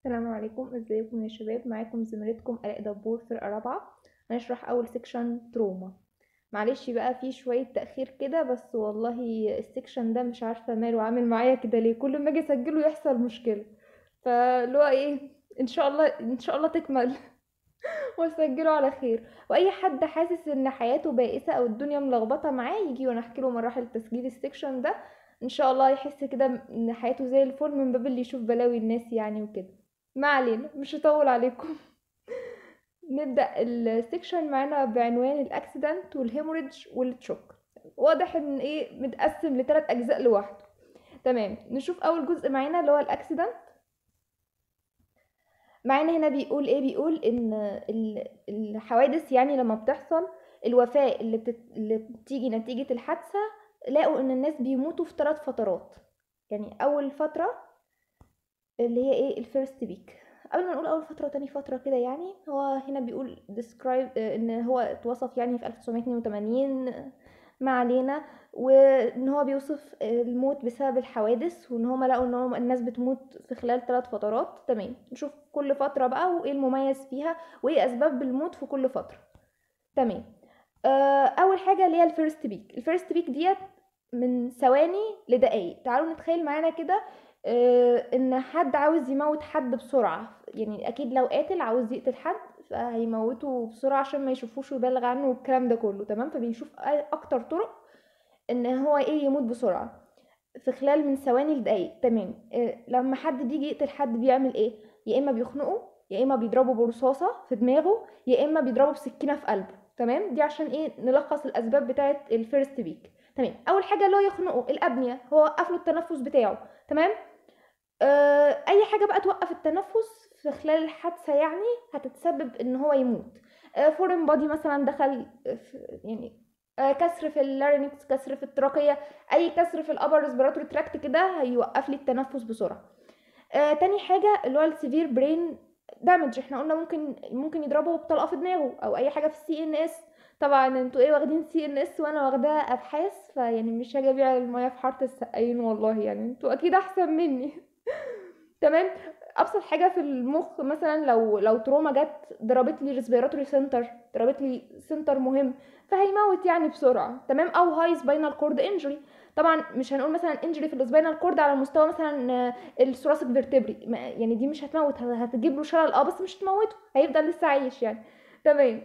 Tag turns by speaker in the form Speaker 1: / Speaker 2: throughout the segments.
Speaker 1: السلام عليكم ازيكم يا شباب معاكم زميلتكم الاء دبور فرقه رابعه هنشرح اول سيكشن تروما معلش بقى في شويه تاخير كده بس والله السيكشن ده مش عارفه ماله عامل معايا كده ليه كل ما اجي اسجله يحصل مشكله فاللي هو ايه ان شاء الله ان شاء الله تكمل واسجله على خير واي حد حاسس ان حياته بائسه او الدنيا ملخبطه معاه يجي وانا احكي له مراحل تسجيل السيكشن ده ان شاء الله يحس كده ان حياته زي الفل من باب اللي يشوف بلاوي الناس يعني وكده ما علينا مش هطول عليكم نبدأ السيكشن معانا بعنوان الاكسيدنت والهيموريدج والتشوك واضح ان ايه متقسم لثلاث اجزاء لوحده تمام نشوف اول جزء معانا اللي هو الاكسيدنت معانا هنا بيقول ايه بيقول ان ال- الحوادث يعني لما بتحصل الوفاة اللي, بتت... اللي بتيجي نتيجة الحادثة لقوا ان الناس بيموتوا في ثلاث فترات يعني اول فترة اللي هي ايه الفيرست ويك قبل ما نقول اول فتره وتاني فتره كده يعني هو هنا بيقول describe آه، ان هو اتوصف يعني في 1982 آه، ما علينا وان هو بيوصف الموت بسبب الحوادث وان هما لقوا ان هو الناس بتموت في خلال ثلاث فترات تمام نشوف كل فتره بقى وايه المميز فيها وايه اسباب الموت في كل فتره تمام آه، اول حاجه اللي هي الفيرست بيك الفيرست بيك ديت من ثواني لدقايق تعالوا نتخيل معانا كده آه، ان حد عاوز يموت حد بسرعه يعني اكيد لو قاتل عاوز يقتل حد فهيموته بسرعه عشان ما يشوفوش ويبلغ عنه والكلام ده كله تمام فبيشوف أ- اكتر طرق ان هو ايه يموت بسرعه في خلال من ثواني لدقايق تمام آه، لما حد بيجي يقتل حد بيعمل ايه يا اما بيخنقه يا اما بيضربه برصاصه في دماغه يا اما بيضربه بسكينه في قلبه تمام دي عشان ايه نلخص الاسباب بتاعه الفيرست بيك تمام اول حاجه اللي هو يخنقه الابنيه هو وقف له التنفس بتاعه تمام آه، اي حاجه بقى توقف التنفس في خلال الحادثه يعني هتتسبب ان هو يموت فورين بادي مثلا دخل في يعني آه، كسر في اللارينكس كسر في التراكيه اي كسر في الابر ريسبيراتوري تراكت كده هيوقف لي التنفس بسرعه آه، تاني حاجه اللي هو السيفير برين دامج احنا قلنا ممكن ممكن يضربه بطلقه في دماغه او اي حاجه في السي ان اس طبعا انتوا ايه واخدين سي ان اس وانا واخداها ابحاث فيعني مش هاجي ابيع الميه في حاره السقايين والله يعني انتوا اكيد احسن مني تمام ابسط حاجه في المخ مثلا لو لو تروما جت ضربت لي ريسبيراتوري سنتر ضربت لي سنتر مهم فهيموت يعني بسرعه تمام او هاي سباينال كورد انجري طبعا مش هنقول مثلا انجري في السباينال كورد على مستوى مثلا آه، الثوراسيك فيرتبري يعني دي مش هتموت هتجيب له شلل اه بس مش تموته هيفضل لسه عايش يعني تمام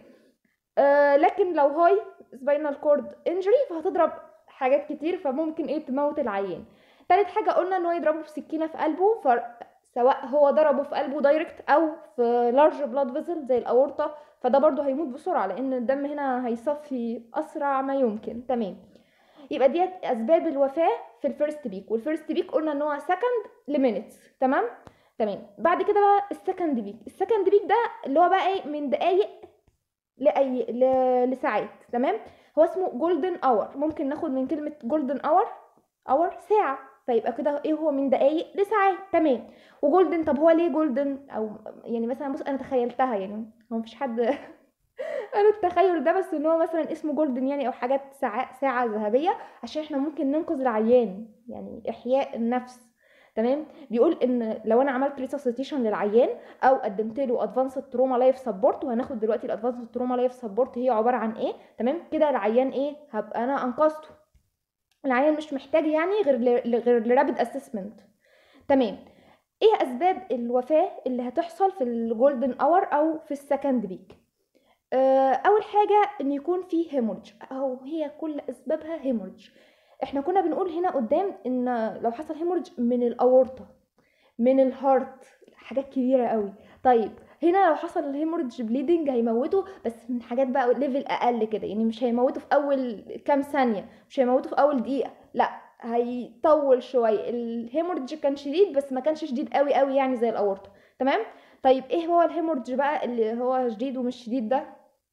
Speaker 1: آه لكن لو هاي سباينال كورد انجري فهتضرب حاجات كتير فممكن ايه تموت العيان تالت حاجة قلنا ان هو يضربه بسكينة في قلبه ف سواء هو ضربه في قلبه دايركت او في لارج بلاد فيزل زي الاورطة فده برضو هيموت بسرعة لان الدم هنا هيصفي اسرع ما يمكن تمام يبقى ديت اسباب الوفاة في الفيرست بيك والفيرست بيك قلنا ان هو سكند لمينتس تمام تمام بعد كده بقى السكند بيك السكند بيك ده اللي هو بقى ايه من دقايق لاي ل... لساعات تمام هو اسمه جولدن اور ممكن ناخد من كلمه جولدن اور اور ساعه فيبقى كده ايه هو من دقايق لساعات تمام وجولدن طب هو ليه جولدن او يعني مثلا بص انا تخيلتها يعني هو مفيش حد انا التخيل ده بس ان هو مثلا اسمه جولدن يعني او حاجات ساعة ساعة ذهبية عشان احنا ممكن ننقذ العيان يعني احياء النفس تمام بيقول ان لو انا عملت ريسوسيتيشن للعيان او قدمت له ادفانسد تروما لايف سبورت وهناخد دلوقتي الادفانسد تروما لايف سبورت هي عباره عن ايه تمام كده العيان ايه هبقى انا انقذته العيان مش محتاج يعني غير ل- غير لرابد اسسمنت تمام ايه اسباب الوفاه اللي هتحصل في الجولدن اور او في السكند بيك آه، اول حاجه ان يكون فيه هيمورج او هي كل اسبابها هيمورج احنا كنا بنقول هنا قدام ان لو حصل هيمورج من الاورطه من الهارت حاجات كبيره قوي طيب هنا لو حصل الهيمورج بليدنج هيموته بس من حاجات بقى ليفل اقل كده يعني مش هيموته في اول كام ثانيه مش هيموته في اول دقيقه لا هيطول شويه الهيمورج كان شديد بس ما كانش شديد قوي قوي يعني زي الاورطه تمام طيب ايه هو الهيمورج بقى اللي هو شديد ومش شديد ده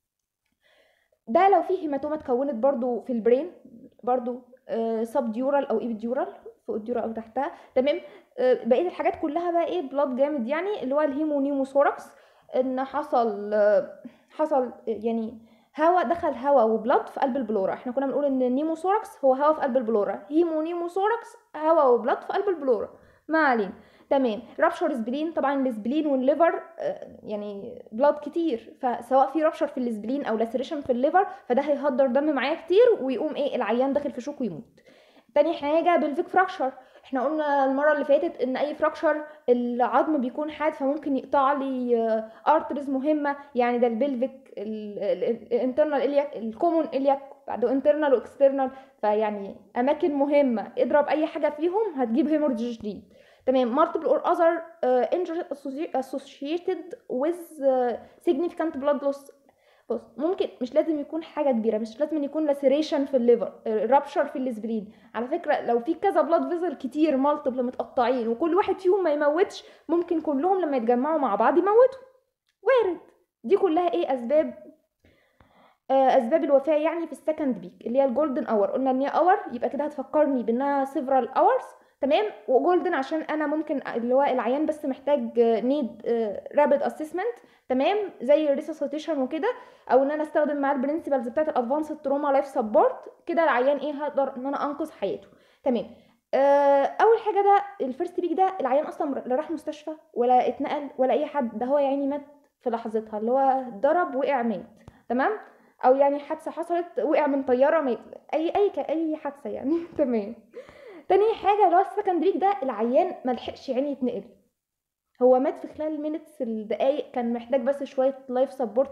Speaker 1: ده لو فيه هيماتوما اتكونت برضو في البرين برضو سب ديورال او ايبيديورال فوق الديورال او تحتها تمام آه، بقيه الحاجات كلها بقى ايه بلاد جامد يعني اللي هو الهيمونيموثوركس ان حصل آه، حصل يعني هواء دخل هواء وبلاد في قلب البلورا احنا كنا بنقول ان النيموثوركس هو هواء في قلب البلورا هيمونيموثوركس هواء وبلاد في قلب البلورا ما علينا تمام رابشر سبلين طبعا السبلين والليفر آه، يعني بلاد كتير فسواء في رابشر في السبلين او لاسريشن في الليفر فده هيهدر دم معايا كتير ويقوم ايه العيان داخل في شوك ويموت تاني حاجه بالفيك فراكشر احنا قلنا المره اللي فاتت ان اي فراكشر العظم بيكون حاد فممكن يقطع لي ارترز مهمه يعني ده البلفيك الانترنال الياك الكومون الياك بعده انترنال واكسترنال فيعني اماكن مهمه اضرب اي حاجه فيهم هتجيب هيمورج شديد تمام multiple or other uh, injuries associ- associated with uh, significant blood loss بص ممكن مش لازم يكون حاجه كبيره مش لازم يكون لاسيريشن في الليفر رابشر في السبلين على فكره لو في كذا بلاد فيزل كتير مالتيبل متقطعين وكل واحد فيهم ما يموتش ممكن كلهم لما يتجمعوا مع بعض يموتوا وارد دي كلها ايه اسباب آه، اسباب الوفاه يعني في السكند بيك اللي هي الجولدن اور قلنا ان هي اور يبقى كده هتفكرني بانها سيفرال اورز تمام وجولدن عشان انا ممكن اللي هو العيان بس محتاج نيد رابid اسسمنت تمام زي الريسوسيتيشن وكده او ان انا استخدم معاه البرنسبلز بتاعت الادفانسد تروما لايف سبورت كده العيان ايه هقدر ان انا انقذ حياته تمام آه، اول حاجه ده الفيرست بيك ده العيان اصلا لا راح مستشفى ولا اتنقل ولا اي حد ده هو يعني مات في لحظتها اللي هو ضرب وقع مات تمام او يعني حادثه حصلت وقع من طياره مات اي اي اي حادثه يعني تمام تاني حاجه اللي هو السكند بيك ده العيان ملحقش يعني يتنقل هو مات في خلال المينتس الدقايق كان محتاج بس شويه لايف سبورت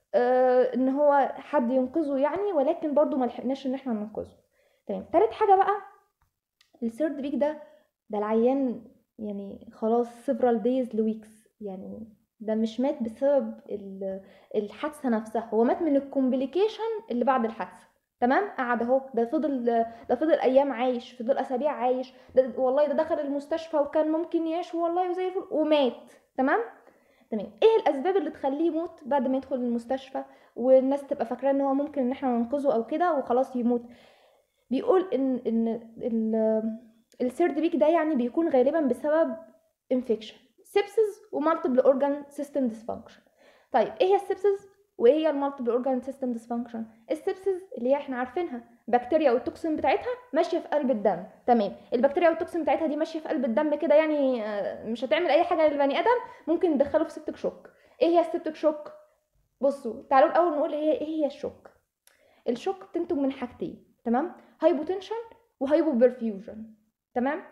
Speaker 1: آه ان هو حد ينقذه يعني ولكن برضو ما لحقناش ان احنا ننقذه تمام تالت حاجه بقى الثيرد بيك ده ده العيان يعني خلاص several days لويكس يعني ده مش مات بسبب ال- الحادثه نفسها هو مات من الكومبليكيشن اللي بعد الحادثه تمام قعد اهو ده فضل ده فضل ايام عايش فضل اسابيع عايش ده والله ده دخل المستشفى وكان ممكن يعيش والله وزي الفل ومات تمام تمام ايه الاسباب اللي تخليه يموت بعد ما يدخل المستشفى والناس تبقى فاكراه ان هو ممكن ان احنا ننقذه او كده وخلاص يموت بيقول ان ان ال- الثيرد بيك ده يعني بيكون غالبا بسبب انفكشن سيبسز ومالتيبل اورجان سيستم ديسفانكشن طيب ايه هي السيبسز وايه هي المالتيبل اورجان سيستم ديسفانكشن السيبسز اللي هي احنا عارفينها بكتيريا والتوكسين بتاعتها ماشيه في قلب الدم تمام البكتيريا والتوكسين بتاعتها دي ماشيه في قلب الدم كده يعني آه، مش هتعمل اي حاجه للبني ادم ممكن ندخله في سيبتك شوك ايه هي السيبتك شوك بصوا تعالوا الاول نقول ايه ايه هي الشوك الشوك بتنتج من حاجتين تمام هايبوتنشن وهايبو برفيوجن تمام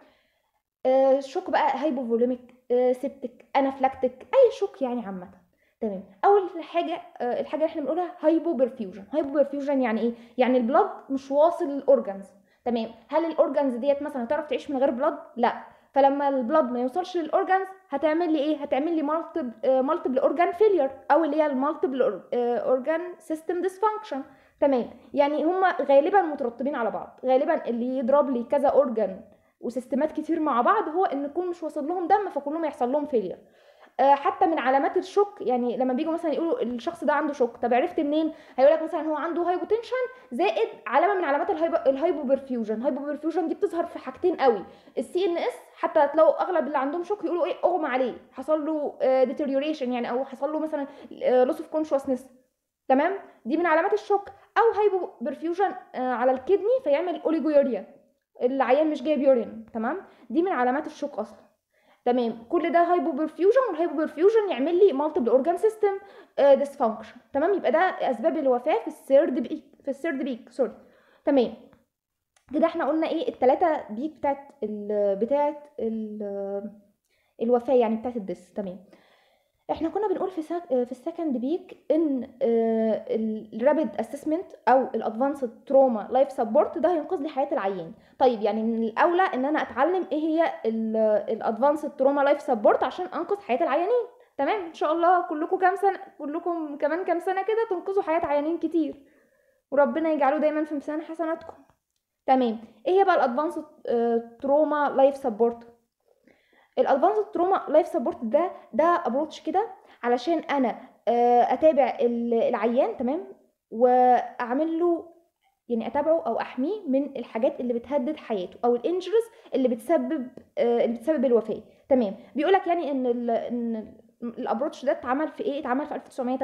Speaker 1: آه الشوك بقى هايبوفوليميك آه سيبتك انافلاكتيك اي شوك يعني عامه تمام اول حاجه آه الحاجه اللي احنا بنقولها هايبو برفيوجن هايبو برفيوجن يعني ايه يعني البلد مش واصل للاورجنز تمام هل الاورجنز ديت مثلا هتعرف تعيش من غير بلد لا فلما البلد ما يوصلش للاورجنز هتعمل لي ايه هتعمل لي مالتيبل مالتيبل اورجان فيلير او اللي هي المالتيبل اورجان سيستم ديسفانكشن تمام يعني هما غالبا مترتبين على بعض غالبا اللي يضرب لي كذا اورجان وسيستمات كتير مع بعض هو ان يكون مش واصل لهم دم فكلهم يحصل لهم فيلير آه، حتى من علامات الشوك يعني لما بيجوا مثلا يقولوا الشخص ده عنده شوك طب عرفت منين هيقول لك مثلا هو عنده هايبوتنشن زائد علامه من علامات الهايبو الهايبو برفيوجن الهايبو برفيوجن دي بتظهر في حاجتين قوي السي ان اس حتى هتلاقوا اغلب اللي عندهم شوك يقولوا ايه اغمى عليه حصل له ديتيريوريشن يعني او حصل له مثلا لوس اوف كونشوسنس تمام دي من علامات الشوك او هايبو برفيوجن على الكدني فيعمل اوليجويوريا العيان مش جايب يورين تمام دي من علامات الشوك اصلا تمام كل ده هايبو برفيوجن والهايبو برفيوجن يعمل لي مالتيبل اورجان سيستم ديسفانكشن تمام يبقى ده اسباب الوفاه في الثيرد بيك في الثيرد بيك سوري تمام كده احنا قلنا ايه التلاتة بيك بتاعت ال بتاعت ال الوفاه يعني بتاعت الدس تمام احنا كنا بنقول في ساك في السكند بيك ان الرابيد اسسمنت او الادفانسد تروما لايف سبورت ده هينقذ لي حياه العيان طيب يعني من الاولى ان انا اتعلم ايه هي الادفانسد تروما لايف سبورت عشان انقذ حياه العيانين تمام ان شاء الله كلكم كام سنه كلكم كمان كام سنه كده تنقذوا حياه عيانين كتير وربنا يجعله دايما في ميزان حسناتكم تمام ايه هي بقى الادفانسد تروما لايف سبورت الادفانسد تروما لايف سبورت ده ده ابروتش كده علشان انا اتابع العيان تمام واعمل له يعني اتابعه او احميه من الحاجات اللي بتهدد حياته او الانجرز اللي بتسبب اللي بتسبب الوفاه تمام بيقول لك يعني ان ال ان الابروتش ده اتعمل في ايه اتعمل في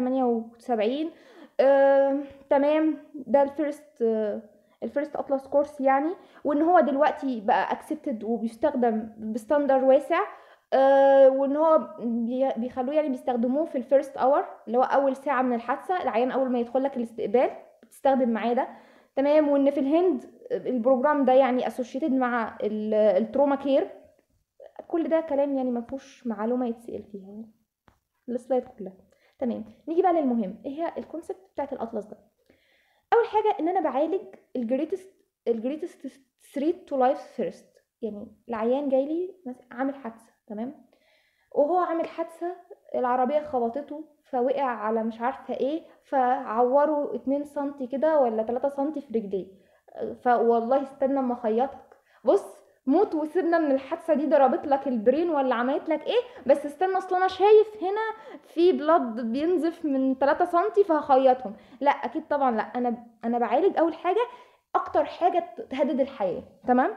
Speaker 1: 1978 آه، تمام ده الفيرست آه، الفيرست اطلس كورس يعني وان هو دلوقتي بقى اكسبتد وبيستخدم بستاندر واسع آه وان هو بي- بيخلوه يعني بيستخدموه في الفيرست اور اللي هو اول ساعه من الحادثه العيان اول ما يدخل لك الاستقبال بتستخدم معاه ده تمام وان في الهند البروجرام ده يعني اسوشيتد مع ال- التروما كير كل ده كلام يعني ما فيهوش معلومه يتسال فيها يعني السلايد كلها تمام نيجي بقى للمهم ايه هي الكونسبت بتاعت الاطلس ده اول حاجه ان انا بعالج الجريتست الجريتست ثريت تو لايف فيرست يعني العيان جاي لي مثلا عامل حادثه تمام وهو عامل حادثه العربيه خبطته فوقع على مش عارفه ايه فعوره 2 سنتي كده ولا 3 سنتي في رجليه فوالله استنى اما اخيطك بص موت وسيبنا من الحادثه دي ضربت لك البرين ولا عملت لك ايه بس استنى اصل انا شايف هنا في بلاد بينزف من 3 سنتي فهخيطهم لا اكيد طبعا لا انا انا بعالج اول حاجه اكتر حاجه تهدد الحياه تمام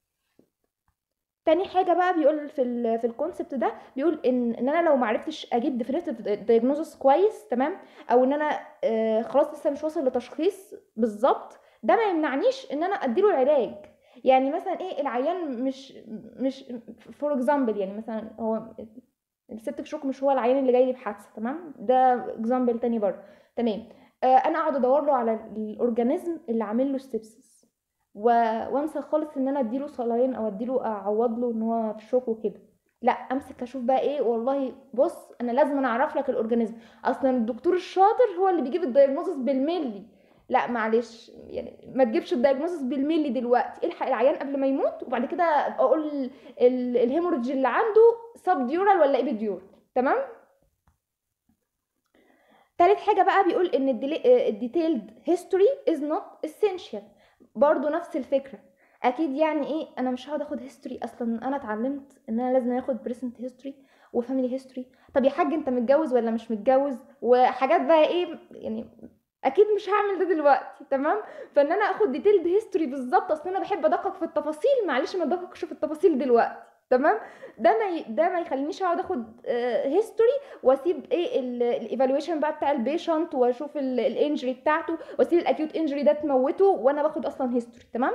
Speaker 1: تاني حاجه بقى بيقول في ال في الكونسبت ده بيقول ان ان انا لو ما عرفتش اجيب ديفينيتيف دايجنوزس كويس تمام او ان انا آه خلاص لسه مش واصل لتشخيص بالظبط ده ما يمنعنيش ان انا اديله العلاج يعني مثلا ايه العيان مش مش فور اكزامبل يعني مثلا هو السبتك شوك مش هو العيان اللي جاي لي بحادثه تمام ده اكزامبل تاني برضه تمام آه انا اقعد ادور له على الاورجانيزم اللي عامل له السبسس و... وانسى خالص ان انا اديله صلاين او اديله اعوض له ان هو في شوك وكده لا امسك اشوف بقى ايه والله بص انا لازم انا اعرف لك الاورجانيزم اصلا الدكتور الشاطر هو اللي بيجيب الدايجنوزس بالملي لا معلش يعني ما تجيبش الدايجنوزس بالملي دلوقتي الحق العيان قبل ما يموت وبعد كده اقول الهيموريدج اللي عنده سب ديورال ولا ايبيديورال تمام تالت حاجه بقى بيقول ان الديتيلد هيستوري از نوت essential برضو نفس الفكره اكيد يعني ايه انا مش هقعد اخد هيستوري اصلا انا اتعلمت ان انا لازم اخد بريسنت هيستوري وفاميلي هيستوري طب يا حاج انت متجوز ولا مش متجوز وحاجات بقى ايه يعني اكيد مش هعمل ده دلوقتي تمام فان انا اخد ديتيلد هيستوري بالظبط اصل انا بحب ادقق في التفاصيل معلش ما ادققش في التفاصيل دلوقتي تمام ده ما ي... ده ما يخلينيش اقعد اخد هيستوري واسيب ايه الايفالويشن بقى بتاع البيشنت واشوف الانجري بتاعته واسيب الاكيوت انجري ده تموته وانا باخد اصلا هيستوري تمام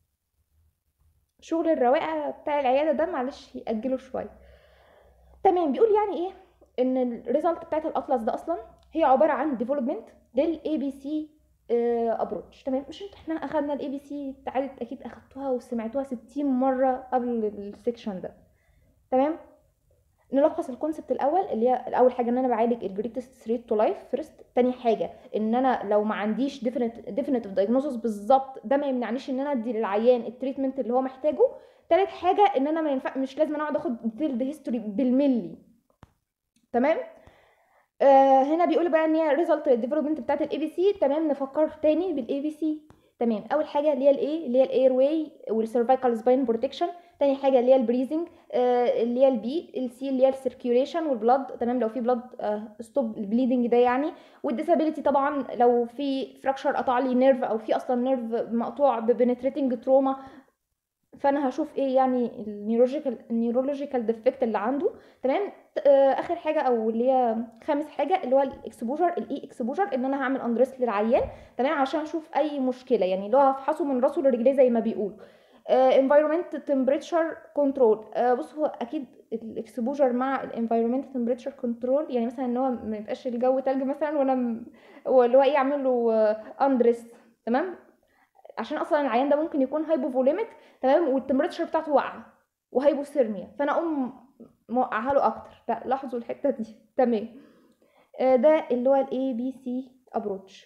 Speaker 1: شغل الرواقه بتاع العياده ده معلش ياجله شويه تمام بيقول يعني ايه ان الريزلت بتاعت الاطلس ده اصلا هي عباره عن ديفلوبمنت للاي بي سي ابروتش تمام مش انت احنا اخدنا الاي بي سي تعالت اكيد اخدتوها وسمعتوها 60 مره قبل السكشن ده تمام نلخص الكونسبت الاول اللي هي اول حاجه ان انا بعالج الجريتست ثريت تو لايف فيرست تاني حاجه ان انا لو ما عنديش ديفينيتيف دايجنوزس بالظبط ده ما يمنعنيش ان انا ادي للعيان التريتمنت اللي هو محتاجه تالت حاجه ان انا ما ينفع مش لازم انا اقعد اخد ديتيلد هيستوري بالملي تمام آه هنا بيقول بقى ان هي ريزلت الديفلوبمنت بتاعت الاي بي سي تمام نفكر تاني بالاي بي سي تمام اول حاجه اللي هي الايه اللي هي الاير واي والسيرفايكال سباين بروتكشن تاني حاجه اللي هي البريزنج آه اللي هي البي السي اللي هي السيركيوليشن والبلاد تمام لو في بلاد آه ستوب البليدنج ده يعني والديسابيليتي طبعا لو في فراكشر قطع لي نيرف او في اصلا نيرف مقطوع ببنتريتنج تروما فانا هشوف ايه يعني النيورولوجيكال النيورولوجيكال ديفكت اللي عنده تمام آه اخر حاجه او اللي هي خامس حاجه اللي هو الاكسبوجر الاي اكسبوجر ان انا هعمل اندريس للعيان تمام عشان اشوف اي مشكله يعني اللي هو هفحصه من راسه لرجليه زي ما بيقولوا انفايرمنت تمبريتشر كنترول بص هو اكيد الاكسبوجر مع الانفايرمنت تمبريتشر كنترول يعني مثلا ان هو ما يبقاش الجو تلج مثلا وانا م... اللي هو ايه اعمل له اندريس تمام عشان اصلا العيان ده ممكن يكون هايبوفوليميك تمام والتمبريتشر بتاعته واقعه وهايبوثيرميا فانا اقوم موقعها له اكتر لاحظوا الحته دي تمام ده اللي هو الاي بي سي ابروتش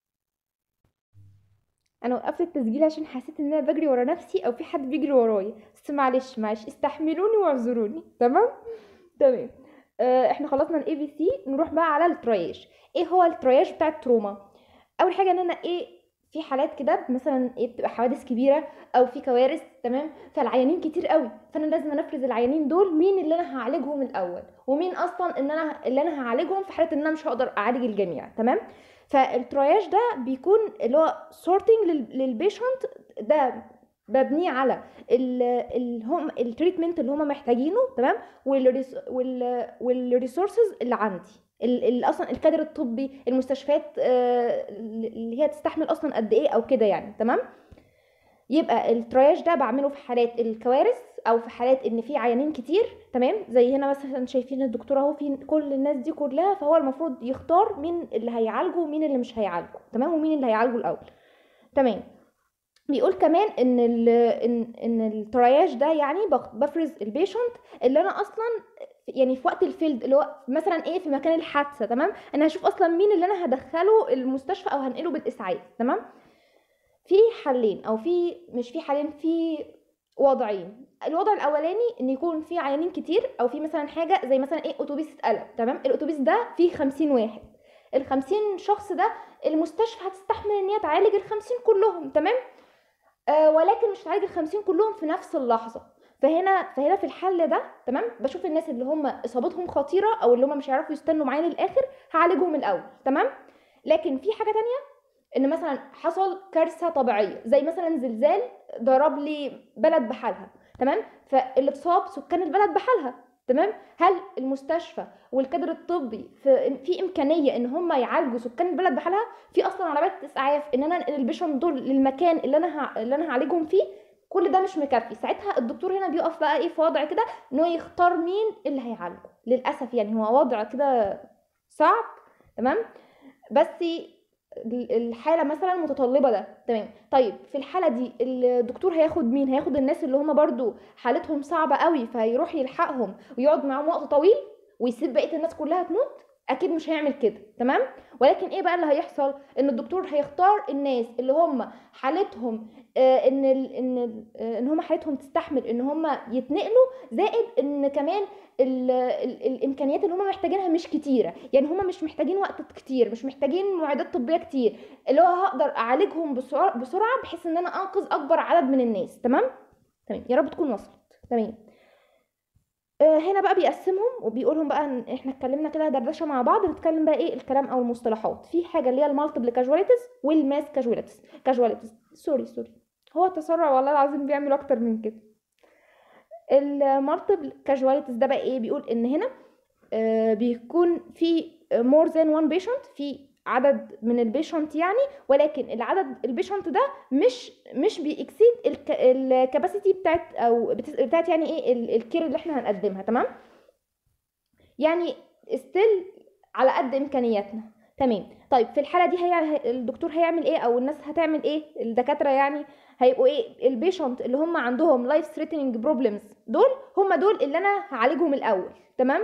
Speaker 1: انا وقفت التسجيل عشان حسيت ان انا بجري ورا نفسي او في حد بيجري ورايا بس معلش معلش استحملوني واعذروني تمام تمام آه احنا خلصنا الاي بي سي نروح بقى على الترياج ايه هو الترياج بتاع التروما اول حاجه ان انا ايه في حالات كده مثلا ايه بتبقى حوادث كبيره او في كوارث تمام فالعيانين كتير قوي فانا لازم انفذ العيانين دول مين اللي انا هعالجهم الاول ومين اصلا ان انا اللي انا هعالجهم في حاله ان انا مش هقدر اعالج الجميع تمام فالترياج ده بيكون اللي هو سورتنج للبيشنت ده مبني على ال هم التريتمنت اللي هم محتاجينه تمام والريسورسز اللي عندي اللي اصلا الكادر الطبي المستشفيات اللي هي تستحمل اصلا قد ايه او كده يعني تمام يبقى الترياج ده بعمله في حالات الكوارث او في حالات ان في عيانين كتير تمام زي هنا مثلا شايفين الدكتور اهو في كل الناس دي كلها فهو المفروض يختار مين اللي هيعالجه ومين اللي مش هيعالجه تمام ومين اللي هيعالجه الاول تمام بيقول كمان ان ال ان ان الترياج ده يعني بخ- بفرز البيشنت اللي انا اصلا يعني في وقت الفيلد اللي هو مثلا ايه في مكان الحادثه تمام انا هشوف اصلا مين اللي انا هدخله المستشفى او هنقله بالاسعاف تمام في حلين او في مش في حلين في وضعين الوضع الاولاني ان يكون في عيانين كتير او في مثلا حاجه زي مثلا ايه اتوبيس اتقلب تمام الاتوبيس ده فيه 50 واحد ال 50 شخص ده المستشفى هتستحمل ان هي تعالج ال 50 كلهم تمام آه ولكن مش هتعالج ال 50 كلهم في نفس اللحظه فهنا فهنا في الحل ده تمام بشوف الناس اللي هم اصابتهم خطيره او اللي هم مش هيعرفوا يستنوا معايا للاخر هعالجهم الاول تمام لكن في حاجه تانية ان مثلا حصل كارثه طبيعيه زي مثلا زلزال ضرب لي بلد بحالها تمام فاللي اتصاب سكان البلد بحالها تمام هل المستشفى والكادر الطبي في, في امكانيه ان هم يعالجوا سكان البلد بحالها في اصلا عربيات اسعاف ان انا انقل البيشنت دول للمكان اللي انا ه... اللي انا هعالجهم فيه كل ده مش مكفي ساعتها الدكتور هنا بيقف بقى ايه في وضع كده ان هو يختار مين اللي هيعالجه للاسف يعني هو وضع كده صعب تمام بس الحاله مثلا متطلبه ده تمام طيب في الحاله دي الدكتور هياخد مين هياخد الناس اللي هم برضو حالتهم صعبه قوي فهيروح يلحقهم ويقعد معاهم وقت طويل ويسيب بقيه الناس كلها تموت اكيد مش هيعمل كده تمام ولكن ايه بقى اللي هيحصل ان الدكتور هيختار الناس اللي هم حالتهم آه ان ال ان ال آه ان هم حالتهم تستحمل ان هم يتنقلوا زائد ان كمان ال ال الامكانيات اللي هم محتاجينها مش كتيره يعني هم مش محتاجين وقت كتير مش محتاجين معدات طبيه كتير اللي هو هقدر اعالجهم بسرعه بسرعه بحيث ان انا انقذ اكبر عدد من الناس تمام تمام يا رب تكون وصلت تمام هنا بقى بيقسمهم وبيقولهم بقى ان احنا اتكلمنا كده دردشه مع بعض نتكلم بقى ايه الكلام او المصطلحات في حاجه اللي هي المالتيبل كاجواليتيز والماس كاجواليتيز كاجواليتيز سوري سوري هو التسرع والله العظيم بيعمل اكتر من كده المالتيبل كاجواليتيز ده بقى ايه بيقول ان هنا آه بيكون في مور ذان وان بيشنت في عدد من البيشنت يعني ولكن العدد البيشنت ده مش مش بيكسيد الكاباسيتي بتاعت او بتاعت يعني ايه الكير اللي احنا هنقدمها تمام يعني ستيل على قد امكانياتنا تمام طيب في الحاله دي هي الدكتور هيعمل ايه او الناس هتعمل ايه الدكاتره يعني هيبقوا ايه البيشنت اللي هم عندهم لايف ثريتنينج بروبلمز دول هم دول اللي انا هعالجهم الاول تمام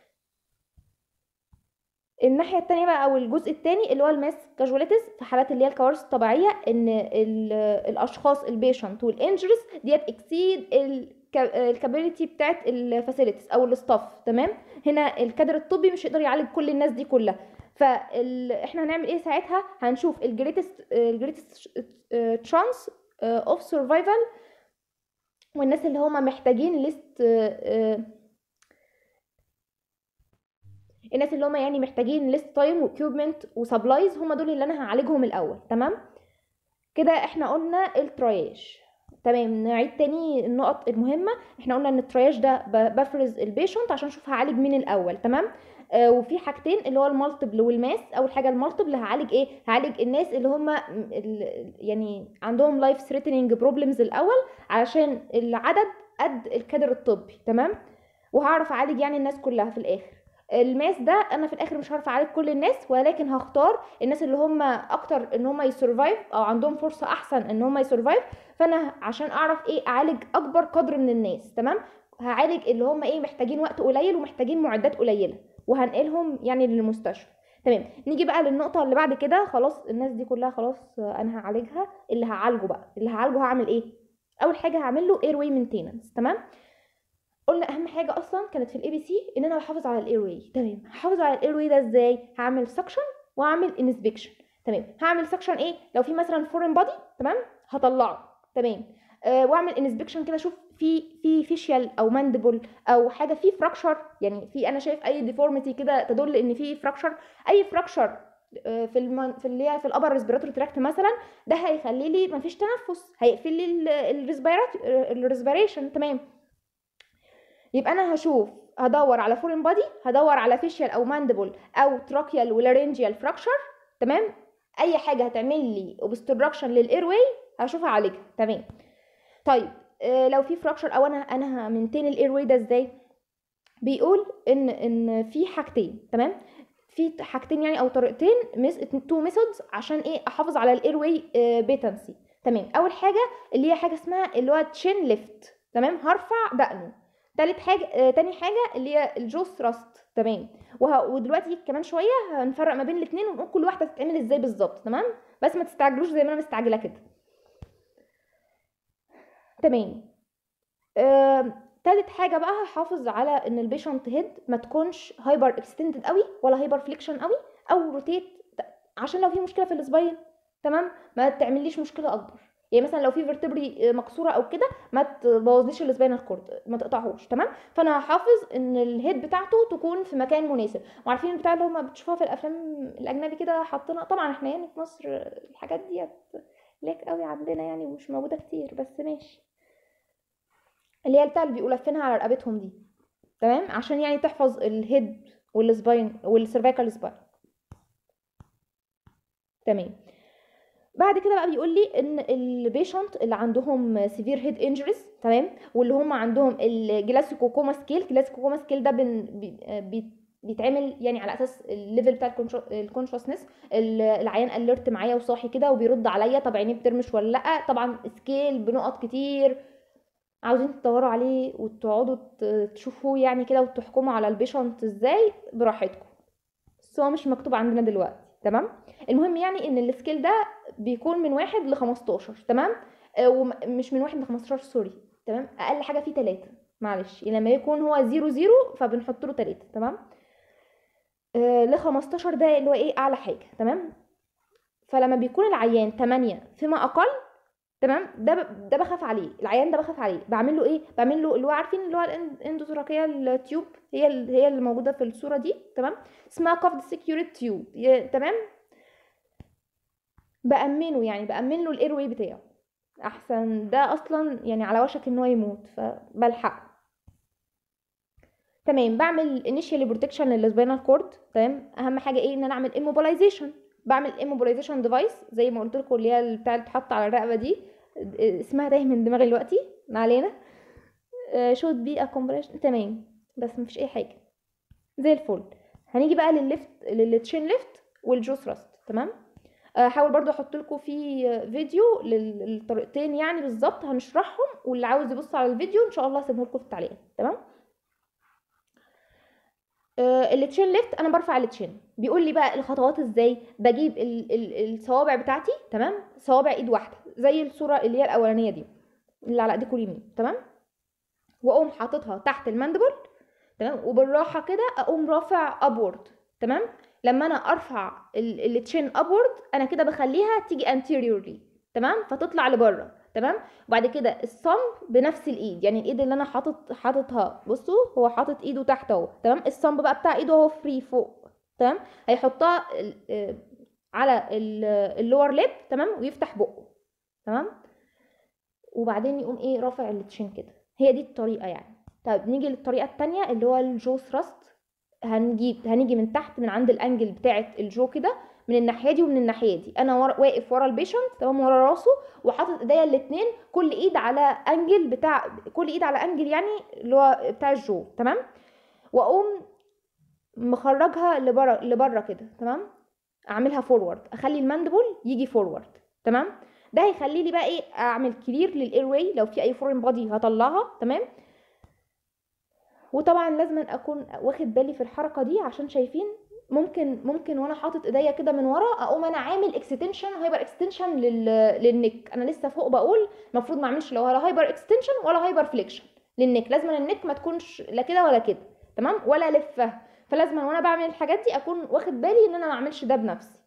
Speaker 1: الناحيه التانية بقى او الجزء التاني اللي هو الماس كاجواليتيز في حالات اللي هي الكوارث الطبيعيه ان الاشخاص البيشنت والانجريز ديت اكسيد الكابابيلتي بتاعت الفاسيلتيز او الستاف تمام هنا الكادر الطبي مش يقدر يعالج كل الناس دي كلها فاحنا هنعمل ايه ساعتها هنشوف الجريتست الجريتست تشانس اوف سرفايفل والناس اللي هم محتاجين ليست الناس اللي هم يعني محتاجين ليست تايم واكيوبمنت وسبلايز هم دول اللي انا هعالجهم الاول تمام كده احنا قلنا الترياج تمام نعيد تاني النقط المهمة احنا قلنا ان الترياج ده بفرز البيشنت عشان اشوف هعالج مين الاول تمام آه وفي حاجتين اللي هو المالتيبل والماس اول حاجه المالتيبل هعالج ايه هعالج الناس اللي هم يعني عندهم لايف ثريتنينج بروبلمز الاول علشان العدد قد الكادر الطبي تمام وهعرف اعالج يعني الناس كلها في الاخر الماس ده انا في الاخر مش هعرف اعالج كل الناس ولكن هختار الناس اللي هم اكتر ان هم يسرفايف او عندهم فرصه احسن ان هم يسرفايف فانا عشان اعرف ايه اعالج اكبر قدر من الناس تمام هعالج اللي هم ايه محتاجين وقت قليل ومحتاجين معدات قليله وهنقلهم يعني للمستشفى تمام نيجي بقى للنقطه اللي بعد كده خلاص الناس دي كلها خلاص انا هعالجها اللي هعالجه بقى اللي هعالجه هعمل ايه اول حاجه هعمل له اير واي مينتيننس تمام قلنا اهم حاجه اصلا كانت في الاي بي سي ان انا بحافظ على الاير واي تمام هحافظ على الاير واي ده ازاي هعمل سكشن واعمل انسبكشن تمام هعمل سكشن ايه لو في مثلا فورين بادي تمام هطلعه تمام آه واعمل انسبكشن كده اشوف في في فيشيال او ماندبل او حاجه في فراكشر يعني في انا شايف اي ديفورميتي كده تدل ان في فراكشر اي فراكشر في المن... في اللي هي في الابر ريسبيراتوري تراكت مثلا ده هيخلي لي مفيش تنفس هيقفل لي الريسبيرات الريسبيريشن تمام يبقى انا هشوف هدور على فورين بادي هدور على فيشيال او ماندبل او تراكيال ولارنجيال فراكشر تمام اي حاجه هتعمل لي اوبستراكشن للاير واي هشوف اعالجها تمام طيب آه، لو في فراكشر او انا انا همنتين الاير واي ده ازاي بيقول ان ان في حاجتين تمام في حاجتين يعني او طريقتين تو ميثودز عشان ايه احافظ على الاير واي بيتنسي تمام اول حاجه اللي هي حاجه اسمها اللي هو تشين ليفت تمام هرفع دقنه تالت حاجه آه تاني حاجه اللي هي الجو ثراست تمام وه... ودلوقتي كمان شويه هنفرق ما بين الاثنين ونقول كل واحده تتعمل ازاي بالظبط تمام بس ما تستعجلوش زي ما انا مستعجله كده تمام آه... تالت حاجه بقى هحافظ على ان البيشنت هيد ما تكونش هايبر اكستندد قوي ولا هايبر فليكشن قوي او روتيت عشان لو في مشكله في السباين تمام ما تعمليش مشكله اكبر يعني مثلا لو في فيرتبري مكسوره او كده ما تبوظليش السباينال كورد ما تقطعهوش تمام فانا هحافظ ان الهيد بتاعته تكون في مكان مناسب وعارفين البتاع اللي هم بتشوفوها في الافلام الاجنبي كده حاطينها طبعا احنا يعني في مصر الحاجات ديت ليك قوي عندنا يعني ومش موجوده كتير بس ماشي اللي هي بتاع اللي بيبقوا لافينها على رقبتهم دي تمام عشان يعني تحفظ الهيد والسباين والسيرفيكال سباين تمام بعد كده بقى بيقول لي ان البيشنت اللي عندهم سيفير هيد انجريز تمام واللي هم عندهم الجلاسيكوكوما سكيل الجلاسيكوكوما سكيل ده بن بي بيتعمل يعني على اساس الليفل بتاع الكونشسنس العيان اليرت معايا وصاحي كده وبيرد عليا طب عينيه بترمش ولا لا طبعا سكيل بنقط كتير عاوزين تدوروا عليه وتقعدوا تشوفوه يعني كده وتحكموا على البيشنت ازاي براحتكم بس هو مش مكتوب عندنا دلوقتي تمام المهم يعني ان السكيل ده بيكون من واحد ل 15 تمام آه ومش من واحد ل 15 سوري تمام اقل حاجه فيه 3 معلش لما يكون هو 0 0 فبنحط له 3 تمام آه ل 15 ده اللي هو ايه اعلى حاجه تمام فلما بيكون العيان 8 فيما اقل تمام ده ب... ده بخاف عليه العيان ده بخاف عليه بعمل له ايه بعمل له اللي هو عارفين اللي هو الاندوثراكيه التيوب هي ال... هي اللي موجوده في الصوره دي تمام اسمها كافد سكيوريت تيوب تمام بامنه يعني بامن له الاير واي بتاعه احسن ده اصلا يعني على وشك ان هو يموت فبلحقه تمام بعمل انيشيال بروتكشن للسباينال كورد تمام اهم حاجه ايه ان انا اعمل ايموبلايزيشن بعمل ايموبلايزيشن ديفايس زي ما قلت لكم اللي هي بتاع اللي بتتحط على الرقبه دي اسمها تايه من دماغي دلوقتي ما علينا شوت بي اكومبريشن تمام بس مفيش اي حاجه زي الفل هنيجي بقى للليفت للتشين ليفت والجو ثراست تمام هحاول برضو احط لكم في فيديو للطريقتين يعني بالظبط هنشرحهم واللي عاوز يبص على الفيديو ان شاء الله هسيبه لكم في التعليقات تمام التشين ليفت انا برفع التشين بيقول لي بقى الخطوات ازاي بجيب ال ال الصوابع بتاعتي تمام صوابع ايد واحده زي الصوره اللي هي الاولانيه دي اللي على ايديكم اليمين تمام واقوم حاططها تحت الماندبل تمام وبالراحه كده اقوم رافع ابورد تمام لما انا ارفع التشين ابورد انا كده بخليها تيجي anteriorly تمام فتطلع لبره تمام وبعد كده الصمب بنفس الايد يعني الايد اللي انا حاطط حاططها بصوا هو حاطط ايده تحت اهو تمام الصمب بقى بتاع ايده اهو فري فوق تمام هيحطها على اللور ليب تمام ويفتح بقه تمام وبعدين يقوم ايه رافع التشين كده هي دي الطريقه يعني طيب نيجي للطريقه التانية اللي هو الجو ثراست هنجيب هنيجي من تحت من عند الانجل بتاعه الجو كده من الناحيه دي ومن الناحيه دي انا ورا واقف ورا البيشنت تمام ورا راسه وحاطط ايديا الاثنين كل ايد على انجل بتاع كل ايد على انجل يعني اللي هو بتاع الجو تمام واقوم مخرجها لبره لبره كده تمام اعملها فورورد اخلي الماندبل يجي فورورد تمام ده هيخلي لي بقى ايه اعمل كلير للاير واي لو في اي فورين بادي هطلعها تمام وطبعا لازم اكون واخد بالي في الحركه دي عشان شايفين ممكن ممكن وانا حاطط ايديا كده من ورا اقوم انا عامل اكستنشن هايبر اكستنشن لل... للنك انا لسه فوق بقول المفروض ما اعملش لا ولا هايبر اكستنشن ولا هايبر فليكشن للنك لازم النك ما تكونش لا كده ولا كده تمام ولا لفه فلازم وانا بعمل الحاجات دي اكون واخد بالي ان انا ما اعملش ده بنفسي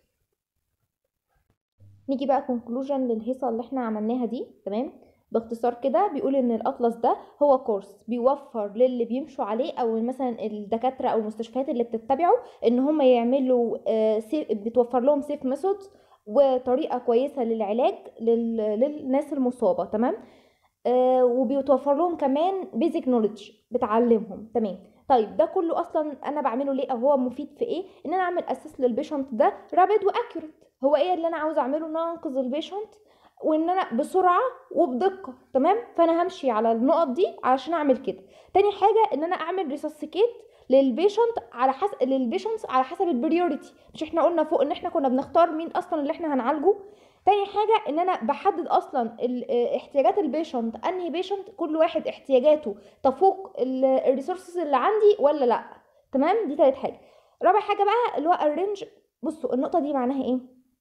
Speaker 1: نيجي بقى كونكلوجن للهيصه اللي احنا عملناها دي تمام باختصار كده بيقول ان الاطلس ده هو كورس بيوفر للي بيمشوا عليه او مثلا الدكاتره او المستشفيات اللي بتتبعه ان هم يعملوا بتوفر لهم سيف ميثودز وطريقه كويسه للعلاج للناس المصابه تمام آه وبيتوفر لهم كمان بيزك نوليدج بتعلمهم تمام طيب ده كله اصلا انا بعمله ليه او هو مفيد في ايه ان انا اعمل اساس للبيشنت ده رابد واكيوريت هو ايه اللي انا عاوز اعمله ان انا انقذ البيشنت وان انا بسرعه وبدقه تمام فانا همشي على النقط دي علشان اعمل كده تاني حاجه ان انا اعمل ريسسكيت للبيشنت على حسب للبيشنتس على حسب البريوريتي مش احنا قلنا فوق ان احنا كنا بنختار مين اصلا اللي احنا هنعالجه تاني حاجة ان انا بحدد اصلا ال- اه احتياجات البيشنت انهي بيشنت كل واحد احتياجاته تفوق الريسورسز اللي عندي ولا لا تمام دي تالت حاجة رابع حاجة بقى اللي هو الرينج بصوا النقطة دي معناها ايه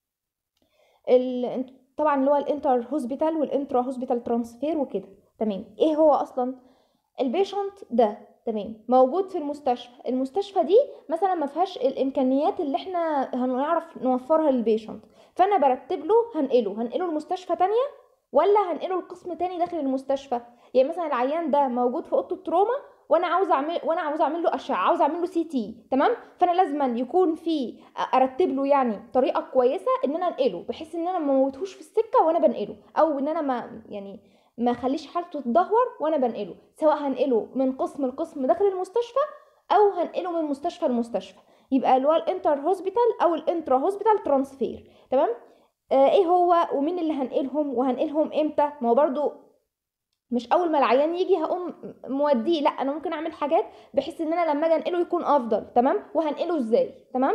Speaker 1: ال- طبعا اللي هو الانتر هوسبيتال والانترا هوسبيتال ترانسفير وكده تمام ايه هو اصلا البيشنت ده تمام موجود في المستشفى المستشفى دي مثلا ما فيهاش الامكانيات اللي احنا هنعرف نوفرها للبيشنت فانا برتب له هنقله هنقله لمستشفى تانية ولا هنقله لقسم تاني داخل المستشفى يعني مثلا العيان ده موجود في اوضه التروما وانا عاوز اعمل وانا عاوز اعمل له اشعه عاوز اعمل له سي تي تمام فانا لازما يكون في ارتب له يعني طريقه كويسه ان انا انقله بحيث ان انا ما موتهوش في السكه وانا بنقله او ان انا ما يعني ما اخليش حالته تدهور وانا بنقله سواء هنقله من قسم لقسم داخل المستشفى او هنقله من مستشفى لمستشفى يبقى اللي هو الانتر هوسبيتال او الانترا هوسبيتال ترانسفير تمام آه ايه هو ومين اللي هنقلهم وهنقلهم امتى ما هو برضو مش اول ما العيان يجي هقوم موديه لا انا ممكن اعمل حاجات بحيث ان انا لما اجي انقله يكون افضل تمام وهنقله ازاي تمام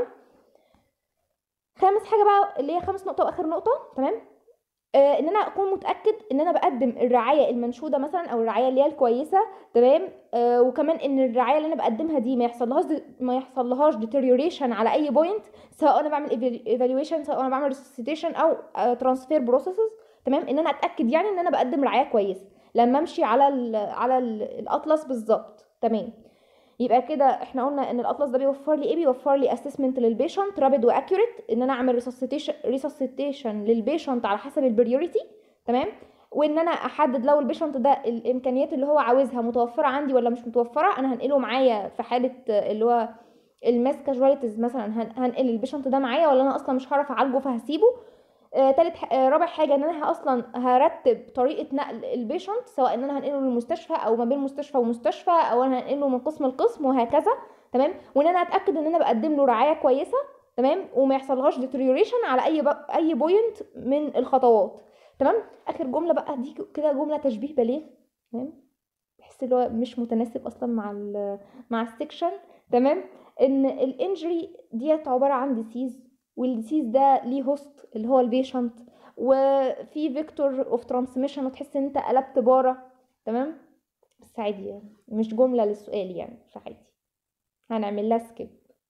Speaker 1: خامس حاجه بقى اللي هي خامس نقطه واخر نقطه تمام آه ان انا اكون متاكد ان انا بقدم الرعايه المنشوده مثلا او الرعايه اللي هي الكويسه تمام آه وكمان ان الرعايه اللي انا بقدمها دي ما يحصلهاش ما يحصلهاش deterioration على اي بوينت سواء انا بعمل evaluation سواء انا بعمل resuscitation او ترانسفير uh, بروسيسز تمام ان انا اتاكد يعني ان انا بقدم رعايه كويسه لما امشي على ال على ال الاطلس بالظبط تمام يبقى كده احنا قلنا ان الاطلس ده بيوفر لي ايه بيوفر لي اسسمنت للبيشنت رابيد واكيوريت ان انا اعمل ريسسيتيشن ريسسيتيشن للبيشنت على حسب البريوريتي تمام وان انا احدد لو البيشنت ده الامكانيات اللي هو عاوزها متوفره عندي ولا مش متوفره انا هنقله معايا في حاله اللي هو الماس كاجواليتيز مثلا هنقل البيشنت ده معايا ولا انا اصلا مش هعرف اعالجه فهسيبه آه، تالت ح... آه، رابع حاجه ان انا اصلا هرتب طريقه نقل البيشنت سواء ان انا هنقله للمستشفى او ما بين مستشفى ومستشفى او انا هنقله من قسم لقسم وهكذا تمام وان انا اتاكد ان انا بقدم له رعايه كويسه تمام وما يحصلهاش ديتريوريشن على اي ب... اي بوينت من الخطوات تمام اخر جمله بقى دي كده جمله تشبيه بليغ تمام بحس اللي هو مش متناسب اصلا مع ال... مع السكشن تمام ان الانجري ديت عباره عن ديسيز والديسيز ده ليه هوست اللي هو البيشنت وفي فيكتور اوف ترانسميشن وتحس ان انت قلبت باره تمام بس عادي يعني مش جمله للسؤال يعني فعادي هنعمل لها سكيب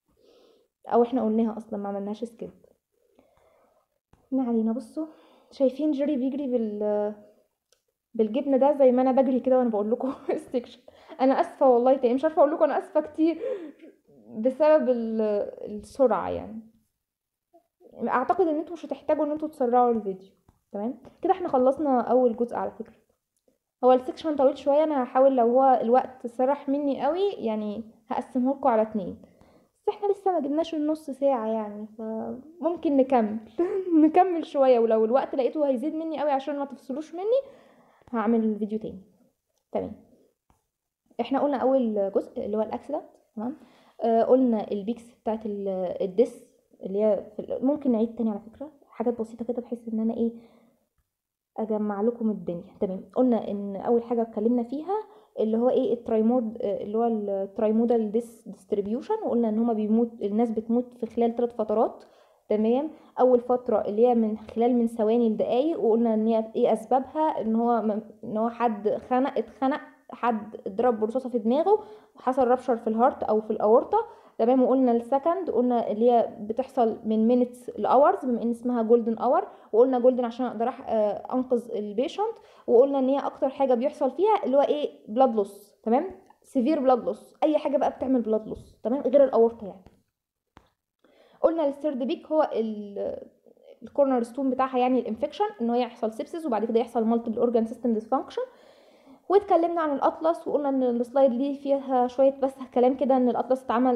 Speaker 1: او احنا قلناها اصلا ما عملناش سكيب ما علينا بصوا شايفين جيري بيجري بال بالجبن ده زي ما انا بجري كده وانا بقول لكم السكشن انا اسفه والله تاني مش عارفه اقول لكم انا اسفه كتير بسبب السرعه يعني اعتقد ان انتوا مش هتحتاجوا ان انتوا تسرعوا الفيديو تمام كده احنا خلصنا اول جزء على فكره هو السكشن طويل شويه انا هحاول لو هو الوقت سرح مني قوي يعني هقسمه لكم على اتنين بس احنا لسه ما جبناش النص ساعه يعني فممكن نكمل نكمل شويه ولو الوقت لقيته هيزيد مني قوي عشان ما تفصلوش مني هعمل فيديو تاني تمام احنا قلنا اول جزء اللي هو الاكسيدنت تمام آه قلنا البيكس بتاعت الديس اللي هي في ممكن نعيد تاني على فكره حاجات بسيطه كده بحيث ان انا ايه اجمع لكم الدنيا تمام قلنا ان اول حاجه اتكلمنا فيها اللي هو ايه الترايمود اللي هو الترايمودال ديس ديستريبيوشن وقلنا ان هما بيموت الناس بتموت في خلال ثلاث فترات تمام اول فتره اللي هي من خلال من ثواني لدقايق وقلنا ان هي ايه اسبابها ان هو ان هو حد خنق اتخنق حد ضرب برصاصه في دماغه حصل ربشر في الهارت او في الاورطه تمام وقلنا السكند قلنا اللي هي بتحصل من مينتس لاورز بما ان اسمها جولدن اور وقلنا جولدن عشان اقدر انقذ البيشنت وقلنا ان هي اكتر حاجه بيحصل فيها اللي هو ايه بلاد لوس تمام سيفير بلاد لوس اي حاجه بقى بتعمل بلاد لوس تمام غير الاورطه يعني قلنا الثيرد بيك هو الكورنر ستون بتاعها يعني الانفكشن ان هو يحصل سيبسيس وبعد كده يحصل مالتيبل اورجان سيستم ديسفانكشن واتكلمنا عن الاطلس وقلنا ان السلايد دي فيها شويه بس كلام كده ان الاطلس اتعمل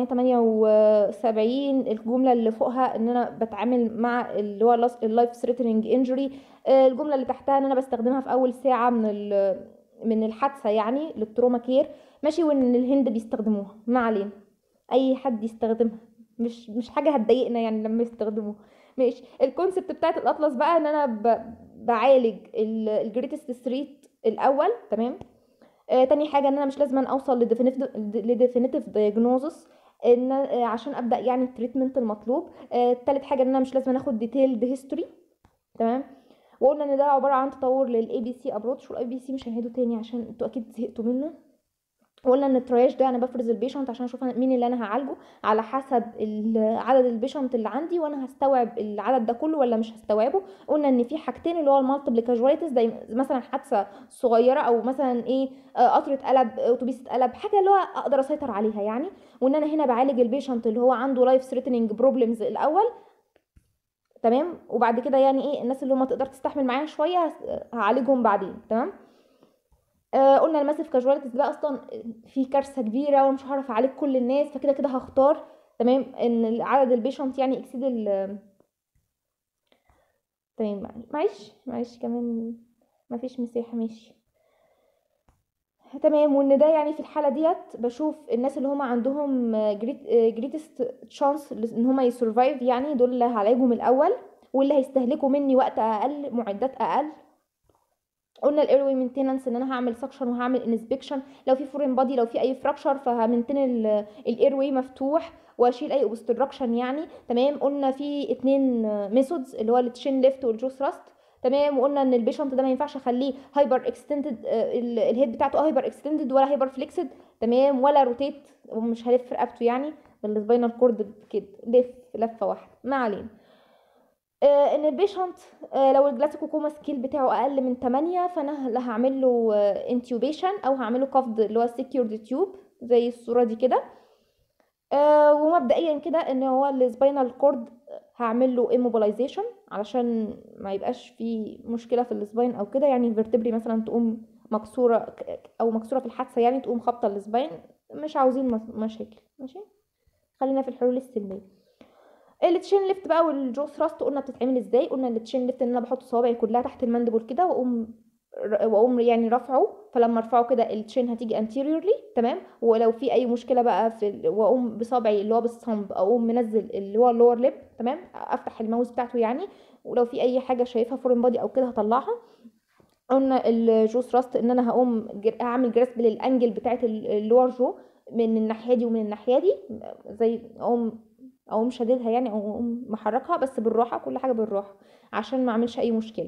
Speaker 1: 1978 الجمله اللي فوقها ان انا بتعامل مع اللي هو اللايف ثريتنينج انجري الجمله اللي تحتها ان انا بستخدمها في اول ساعه من من الحادثه يعني للتروما كير ماشي وان الهند بيستخدموها ما علينا اي حد يستخدمها مش مش حاجه هتضايقنا يعني لما يستخدموها ماشي الكونسبت بتاعت الاطلس بقى ان انا ب... بعالج الجريتست ستريت الاول تمام آه تاني حاجه ان انا مش لازم اوصل لديفينيتيف دايجنوزس ان آه عشان ابدا يعني التريتمنت المطلوب آه تالت حاجه ان انا مش لازم اخد ديتيلد هيستوري تمام وقلنا ان ده عباره عن تطور للاي بي سي ابروتش والاي بي سي مش هنعيده تاني عشان انتوا اكيد زهقتوا منه وقلنا ان الترياج ده انا بفرز البيشنت عشان اشوف مين اللي انا هعالجه على حسب عدد البيشنت اللي عندي وانا هستوعب العدد ده كله ولا مش هستوعبه قلنا ان في حاجتين اللي هو المالتيبل كاجواليتيز زي مثلا حادثه صغيره او مثلا ايه قطره قلب اتوبيس اتقلب حاجه اللي هو اقدر اسيطر عليها يعني وان انا هنا بعالج البيشنت اللي هو عنده لايف ثريتنينج بروبلمز الاول تمام وبعد كده يعني ايه الناس اللي هم تقدر تستحمل معايا شويه هعالجهم بعدين تمام آه قلنا الماسيف كاجواليتيز ده اصلا في كارثه كبيره ومش هعرف اعالج كل الناس فكده كده هختار تمام ان عدد البيشنت يعني اكسيد ال تمام معلش معلش كمان مفيش مساحه ماشي تمام وان ده يعني في الحاله ديت بشوف الناس اللي هم عندهم جريت جريتست تشانس ان هم يسرفايف يعني دول اللي هعالجهم الاول واللي هيستهلكوا مني وقت اقل معدات اقل قلنا الايروي مينتيننس ان انا هعمل سكشن وهعمل انسبكشن لو في فورين بادي لو في اي فراكشر فهمنتين الايروي مفتوح واشيل اي اوبستراكشن يعني تمام قلنا في اتنين ميثودز اللي هو التشين ليفت والجو ثراست تمام وقلنا ان البيشنت ده ما ينفعش اخليه هايبر اكستندد الهيد بتاعته هايبر اكستندد ولا هايبر فليكسد تمام ولا روتيت ومش هلف رقبته يعني بالسباينال كورد كده لف لفه واحده ما علينا آه ان البيشنت آه لو الجلاسيكوكوما سكيل بتاعه اقل من 8 فانا لا هعمل له آه انتيوبيشن او هعمل له قفض اللي هو سكيورد تيوب زي الصوره دي كده آه ومبدئيا كده ان هو السباينال كورد هعمل له immobilization علشان ما يبقاش في مشكله في السباين او كده يعني الفرتبري مثلا تقوم مكسوره او مكسوره في الحادثه يعني تقوم خابطه السباين مش عاوزين مشاكل ماشي خلينا في الحلول السلميه التشين ليفت بقى والجو ثراست قلنا بتتعمل ازاي قلنا التشين ليفت ان انا بحط صوابعي كلها تحت المندبل كده واقوم واقوم يعني رافعه فلما ارفعه كده التشين هتيجي انتيريورلي تمام ولو في اي مشكله بقى في واقوم بصابعي اللي هو بالصمب اقوم منزل اللي هو اللور ليب تمام افتح الماوس بتاعته يعني ولو في اي حاجه شايفها فورين بادي او كده هطلعها قلنا الجو ثراست ان انا هقوم اعمل جراسب للانجل بتاعت اللور جو من الناحيه دي ومن الناحيه دي زي اقوم اقوم شاددها يعني او اقوم محركها بس بالراحه كل حاجه بالراحه عشان ما اعملش اي مشكله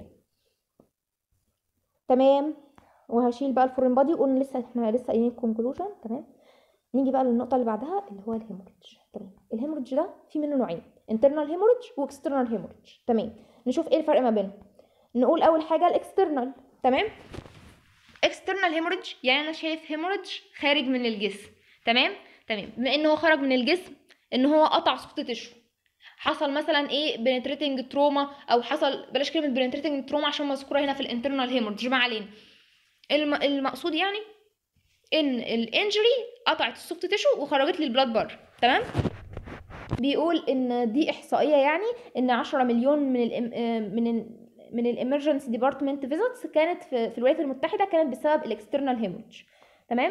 Speaker 1: تمام وهشيل بقى الفورين بادي قلنا لسه احنا لسه قايلين الكونكلوجن تمام نيجي بقى للنقطه اللي بعدها اللي هو الهيموريدج تمام الهيموريدج ده في منه نوعين انترنال هيموريدج واكسترنال هيموريدج تمام نشوف ايه الفرق ما بينهم نقول اول حاجه الاكسترنال تمام اكسترنال هيموريدج يعني انا شايف هيموريدج خارج من الجسم تمام تمام بما ان هو خرج من الجسم ان هو قطع سوفت تيشو حصل مثلا ايه بنتريتنج تروما او حصل بلاش كلمه بنتريتنج تروما عشان مذكوره هنا في الانترنال هيموريدج ما علينا الم... المقصود يعني ان الانجري قطعت السوفت تيشو وخرجت لي البلاد بره تمام بيقول ان دي احصائيه يعني ان 10 مليون من الام... من ال... من الامرجنسي ديبارتمنت فيزيتس كانت في, في الولايات المتحده كانت بسبب الاكسترنال هيموريدج تمام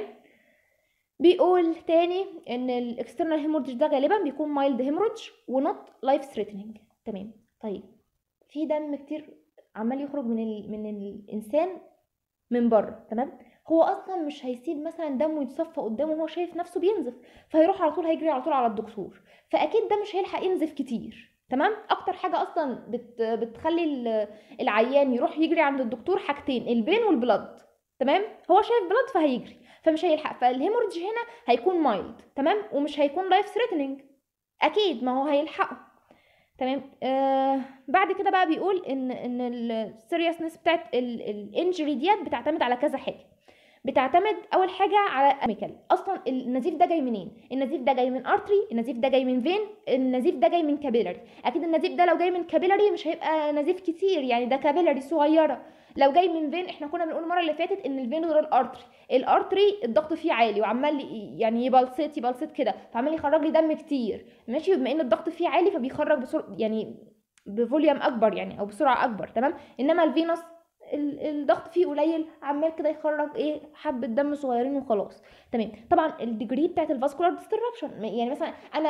Speaker 1: بيقول تاني ان الاكسترنال هيموريدج ده غالبا بيكون مايلد هيموريدج ونوت لايف ثريتنينج تمام طيب في دم كتير عمال يخرج من ال... من الانسان من بره تمام هو اصلا مش هيسيب مثلا دمه يتصفى قدامه وهو شايف نفسه بينزف فهيروح على طول هيجري على طول على الدكتور فاكيد ده مش هيلحق ينزف كتير تمام اكتر حاجه اصلا بت بتخلي العيان يروح يجري عند الدكتور حاجتين البين والبلد تمام هو شايف بلد فهيجري فمش هيلحق فالهيموريدج هنا هيكون مايلد تمام ومش هيكون لايف ثريتنينج اكيد ما هو هيلحقه تمام آه بعد كده بقى بيقول ان ان السيريسنس بتاعت الانجري ديت بتعتمد على كذا حاجه بتعتمد اول حاجه على اميكال اصلا النزيف ده جاي منين النزيف ده جاي من ارتري النزيف ده جاي من فين النزيف ده جاي من كابيلاري اكيد النزيف ده لو جاي من كابيلاري مش هيبقى نزيف كتير يعني ده كابيلاري صغيره لو جاي من فين احنا كنا بنقول المره اللي فاتت ان الفين غير الارتري الارتري الضغط فيه عالي وعمال يعني يبلصت يبلصت كده فعمال يخرج لي دم كتير ماشي بما ان الضغط فيه عالي فبيخرج بسرعه يعني بفوليوم اكبر يعني او بسرعه اكبر تمام انما الفينوس الضغط فيه قليل عمال كده يخرج ايه حبه دم صغيرين وخلاص تمام طبعا الديجري بتاعت الفاسكولار ديستربشن يعني مثلا انا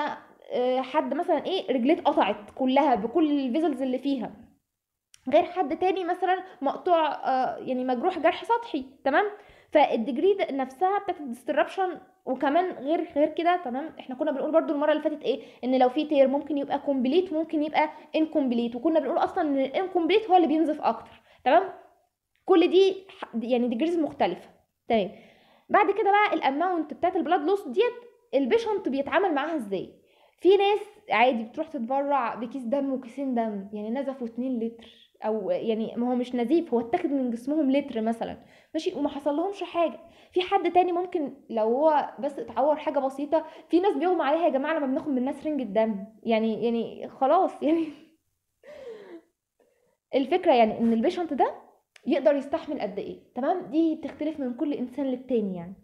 Speaker 1: آه، حد مثلا ايه رجليه اتقطعت كلها بكل الفيزلز اللي فيها غير حد تاني مثلا مقطوع آه، يعني مجروح جرح سطحي تمام فالديجري ده- نفسها بتاعت الديستربشن وكمان غير غير كده تمام احنا كنا بنقول برضو المره اللي فاتت ايه ان لو في تير ممكن يبقى كومبليت ممكن يبقى انكومبليت وكنا بنقول اصلا ان الانكومبليت هو اللي بينزف اكتر تمام كل دي ح- يعني ديجريز مختلفه تمام بعد كده بقى الاماونت بتاعت البلاد لوس ديت البيشنت بيتعامل معاها ازاي في ناس عادي بتروح تتبرع بكيس دم وكيسين دم يعني نزفوا 2 لتر او يعني ما هو مش نزيف هو اتاخد من جسمهم لتر مثلا ماشي وما حصل لهمش حاجه في حد تاني ممكن لو هو بس اتعور حاجه بسيطه في ناس بيغمى عليها يا جماعه لما بناخد من الناس رنج الدم يعني يعني خلاص يعني الفكره يعني ان البيشنت ده يقدر يستحمل قد ايه تمام دي بتختلف من كل انسان للتاني يعني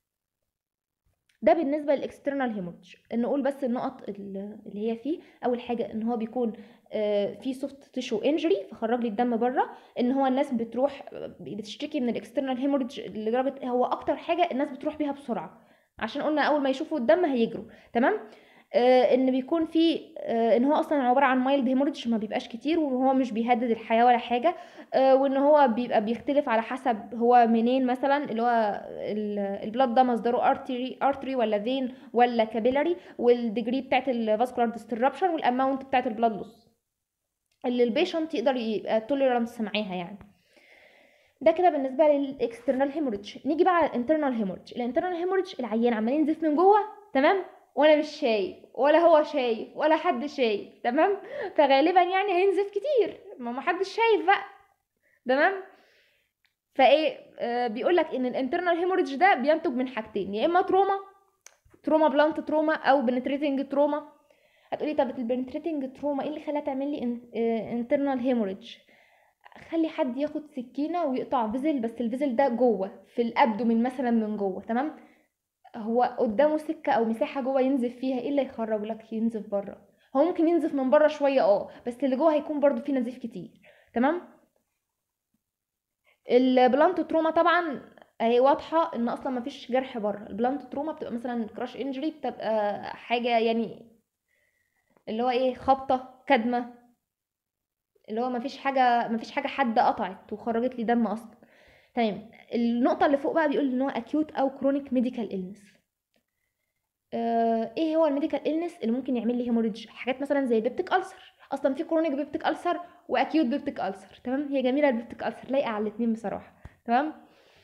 Speaker 1: ده بالنسبه للاكسترنال هيموريدج نقول بس النقط ال- اللي هي فيه اول حاجه ان هو بيكون آه، في سوفت تيشو انجري فخرج لي الدم بره ان هو الناس بتروح بتشتكي من الاكسترنال هيموريدج لدرجه هو اكتر حاجه الناس بتروح بيها بسرعه عشان قلنا اول ما يشوفوا الدم هيجروا تمام آه ان بيكون في آه ان هو اصلا عباره عن مايلد هيموريدج ما بيبقاش كتير وهو مش بيهدد الحياه ولا حاجه آه وان هو بيبقى بيختلف على حسب هو منين مثلا اللي هو البلاد ده مصدره ارتري ارتري ولا فين ولا كابيلاري والديجري بتاعت الفاسكولار ديستربشن والاماونت بتاعت البلاد لوس اللي البيشنت يقدر يبقى توليرانس معاها يعني ده كده بالنسبه للاكسترنال هيموريدج نيجي بقى على الانترنال هيموريدج الانترنال هيموريدج العيان عمال ينزف من جوه تمام وانا مش شايف ولا هو شايف ولا حد شايف تمام فغالبا يعني هينزف كتير ما ما حدش شايف بقى تمام فايه آه بيقول لك ان الانترنال هيموريدج ده بينتج من حاجتين يا اما تروما تروما بلانت تروما او بنتريتنج تروما هتقولي طب البنتريتنج تروما ايه اللي خلاها تعمل لي انترنال هيموريدج خلي حد ياخد سكينه ويقطع فيزل بس الفيزل ده جوه في الابدومين مثلا من جوه تمام هو قدامه سكه او مساحه جوه ينزف فيها ايه اللي يخرج لك ينزف بره هو ممكن ينزف من بره شويه اه بس اللي جوه هيكون برضو فيه نزيف كتير تمام البلانت تروما طبعا هي واضحه ان اصلا مفيش جرح بره البلانت تروما بتبقى مثلا كراش انجري بتبقى حاجه يعني اللي هو ايه خبطه كدمه اللي هو مفيش حاجه مفيش حاجه حد قطعت وخرجت لي دم اصلا تمام النقطه اللي فوق بقى بيقول ان هو اكيوت او كرونيك ميديكال النس ايه هو الميديكال النس اللي ممكن يعمل لي هيموريدج حاجات مثلا زي بيبتيك ألسر اصلا في كرونيك بيبتيك ألسر واكيوت بيبتيك ألسر تمام هي جميله البيبتيك ألسر لايقه على الاثنين بصراحه تمام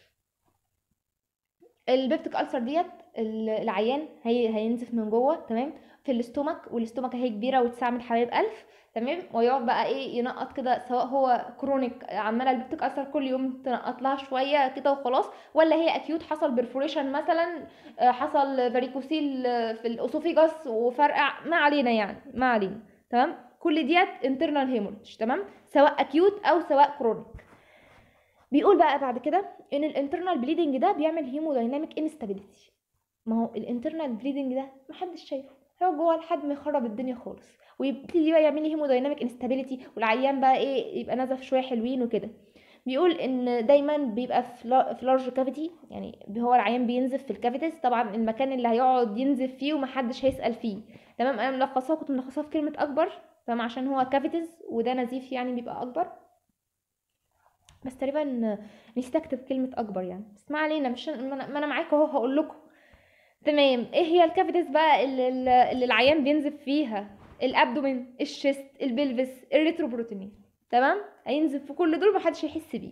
Speaker 1: البيبتيك ألسر ديت ال- العيان هي هينزف من جوه تمام في الاستومك والاستومك اهي كبيره وتسع من حبايب الف تمام ويقعد بقى ايه ينقط كده سواء هو كرونيك عماله البيبتيك ألسر كل يوم تنقط لها شويه كده وخلاص ولا هي اكيوت حصل برفوريشن مثلا آه، حصل فاريكوسيل آه، في الاسوفيجاس وفرقع ما علينا يعني ما علينا تمام كل ديت انترنال هيموريدج تمام سواء اكيوت او سواء كرونيك بيقول بقى بعد كده ان الانترنال بليدنج ده بيعمل هيمودايناميك انستابيليتي ما هو الانترنال بليدنج ده محدش شايفه هو جوه لحد ما يخرب الدنيا خالص ويبتدي بقى يعمل لي هيمودايناميك انستابيليتي والعيان بقى ايه يبقى نزف شويه حلوين وكده بيقول ان دايما بيبقى في لا- في لارج كافيتي يعني هو العيان بينزف في الكافيتيز طبعا المكان اللي هيقعد ينزف فيه ومحدش هيسأل فيه تمام انا ملخصاها كنت ملخصاها في كلمه اكبر تمام عشان هو كافيتيز وده نزيف يعني بيبقى اكبر بس تقريبا نسيت اكتب كلمه اكبر يعني بس ما علينا مش ما انا ما أنا معاكم اهو هقول لكم تمام ايه هي الكافيتيز بقى اللي, اللي العيان بينزف فيها الابدومين الشيست البلفس الريتروبروتيني تمام هينزف في كل دول محدش هيحس بيه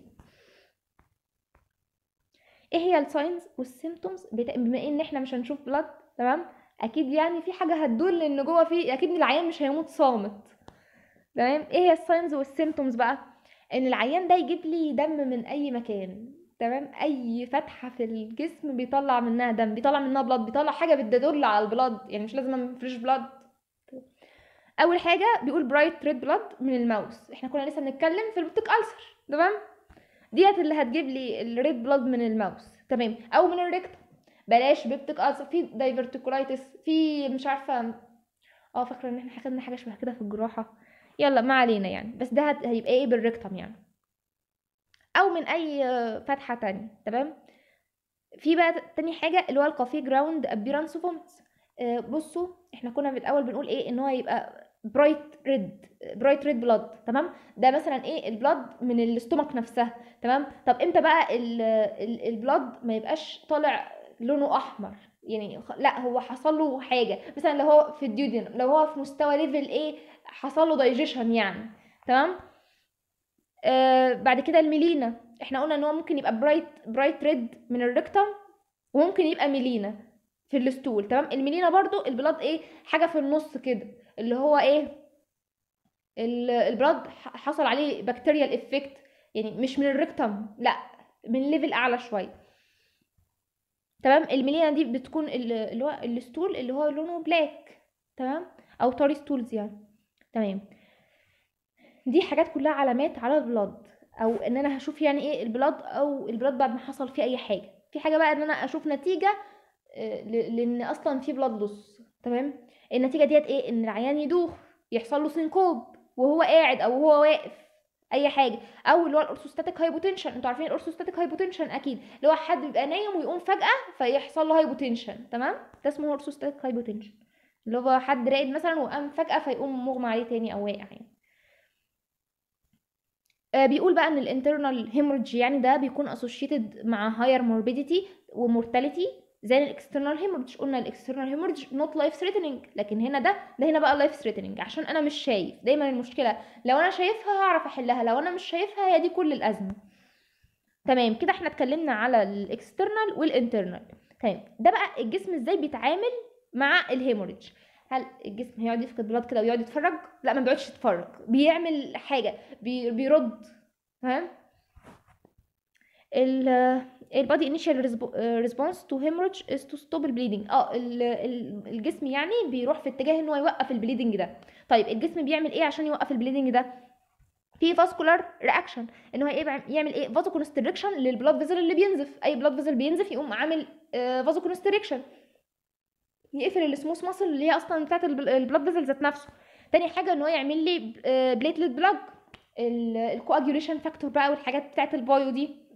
Speaker 1: ايه هي الساينز والسيمتومز بما ان احنا مش هنشوف بلاد تمام اكيد يعني في حاجه هتدل ان جوه في اكيد العيان مش هيموت صامت تمام ايه هي الساينز والسيمتومز بقى ان العيان ده يجيب لي دم من اي مكان تمام اي فتحه في الجسم بيطلع منها دم بيطلع منها بلاد بيطلع حاجه بتدل على البلاد يعني مش لازم فريش بلاد اول حاجه بيقول برايت ريد بلاد من الماوس احنا كنا لسه بنتكلم في البوتيك ألسر تمام ديت اللي هتجيب لي الريد بلاد من الماوس تمام او من الريكتم بلاش بيبتيك ألسر في دايفرتيكولايتس في مش عارفه اه فاكره ان احنا خدنا حاجه شبه كده في الجراحه يلا ما علينا يعني بس ده هت- هيبقى ايه بالريكتم يعني او من اي آه، فتحه تانية تمام في بقى تاني حاجه اللي هو الكافيه جراوند ابيرانس فومتس آه، بصوا احنا كنا في الاول بنقول ايه ان هو يبقى برايت ريد برايت ريد بلاد تمام ده مثلا ايه البلاد من الاستومك نفسها تمام طب امتى بقى ال- ال- البلاد ما يبقاش طالع لونه احمر يعني خ- لا هو حصل له حاجه مثلا لو هو في الديودين لو هو في مستوى ليفل ايه حصل له دايجيشن يعني تمام آه بعد كده الميلينا احنا قلنا ان هو ممكن يبقى برايت برايت ريد من الريكتم وممكن يبقى ميلينا في الستول تمام الميلينا برضو البلاد ايه حاجه في النص كده اللي هو ايه ال- البلاد ح- حصل عليه بكتيريال افكت يعني مش من الريكتم لا من ليفل اعلى شويه تمام الميلينا دي بتكون ال- اللي هو الستول اللي هو لونه بلاك تمام او طاري ستولز يعني تمام دي حاجات كلها علامات على البلاد او ان انا هشوف يعني ايه البلاد او البلاد بعد ما حصل فيه اي حاجه في حاجه بقى ان انا اشوف نتيجه آه، ل- لان اصلا في بلاد لوس تمام النتيجه ديت ايه ان العيان يدوخ يحصل له سينكوب وهو قاعد او وهو واقف اي حاجه او اللي هو الارثوستاتيك هايبوتنشن انتوا عارفين الارثوستاتيك هايبوتنشن اكيد اللي هو حد بيبقى نايم ويقوم فجاه فيحصل له هايبوتنشن تمام ده اسمه ارثوستاتيك هايبوتنشن اللي هو حد راقد مثلا وقام فجاه فيقوم مغمى عليه تاني او واقع يعني آه، بيقول بقى ان الانترنال هيموريدج يعني ده بيكون اسوشيتد مع هاير موربيديتي ومورتاليتي زي الاكسترنال هيموريدج قلنا الاكسترنال هيموريدج نوت لايف ثريتنينج لكن هنا ده ده هنا بقى لايف ثريتنينج عشان انا مش شايف دايما المشكله لو انا شايفها هعرف احلها لو انا مش شايفها هي دي كل الازمه تمام كده احنا اتكلمنا على الاكسترنال والانترنال تمام ده بقى الجسم ازاي بيتعامل مع الهيموريدج هل الجسم هيقعد يفقد بلاد كده ويقعد يتفرج لا ما بيقعدش يتفرج بيعمل حاجه بي بيرد تمام ال البادي انيشال ريسبونس تو هيموريدج از تو ستوب البليدنج اه ال- ال- الجسم يعني بيروح في اتجاه ان هو يوقف البليدنج ده طيب الجسم بيعمل ايه عشان يوقف البليدنج ده في فاسكولار رياكشن ان هو ايه يعمل ايه فازو كونستريكشن للبلاد فيزل اللي بينزف اي بلاد فيزل بينزف يقوم عامل فازو كونستريكشن يقفل السموث ماسل اللي هي اصلا بتاعت البلاد فيزل ذات نفسه تاني حاجه ان هو يعمل لي بليتلت بلاج الكواجوليشن فاكتور بقى والحاجات بتاعت البايو دي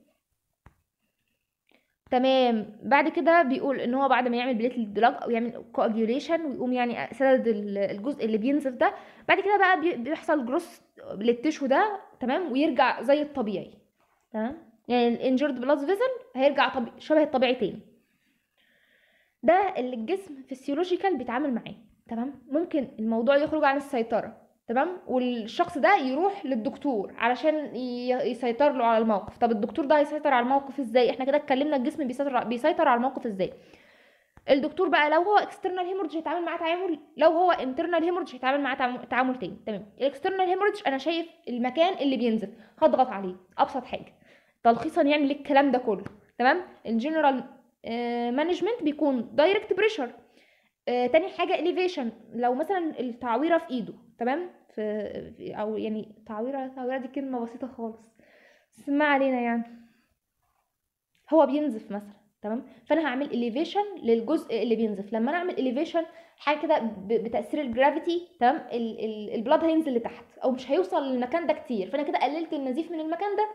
Speaker 1: تمام بعد كده بيقول ان هو بعد ما يعمل بليتلت بلاج او يعمل كواجوليشن ويقوم يعني سدد ال- الجزء اللي بينزف ده بعد كده بقى بي- بيحصل جروس للتشو ده تمام ويرجع زي الطبيعي تمام يعني الانجرد بلاد فيزل هيرجع طبيعي شبه الطبيعي تاني ده اللي الجسم فيسيولوجيكال بيتعامل معاه تمام ممكن الموضوع يخرج عن السيطرة تمام والشخص ده يروح للدكتور علشان ي- يسيطر له على الموقف طب الدكتور ده هيسيطر على الموقف ازاي احنا كده اتكلمنا الجسم بيسيطر بيسيطر على الموقف ازاي الدكتور بقى لو هو اكسترنال هيموريدج هيتعامل معاه تعامل لو هو انترنال هيموريدج هيتعامل معاه تعامل, تعامل تاني تمام الاكسترنال هيموريدج انا شايف المكان اللي بينزف هضغط عليه ابسط حاجه تلخيصا يعني للكلام ده كله تمام الجنرال مانجمنت بيكون دايركت بريشر تاني حاجه اليفيشن لو مثلا التعويره في ايده تمام في في- او يعني تعويره تعويره دي كلمه بسيطه خالص بس ما علينا يعني هو بينزف مثلا تمام فانا هعمل اليفيشن للجزء اللي بينزف لما انا اعمل اليفيشن حاجه كده ب- بتاثير الجرافيتي تمام ال- ال- البلاد هينزل لتحت او مش هيوصل للمكان ده كتير فانا كده قللت النزيف من المكان ده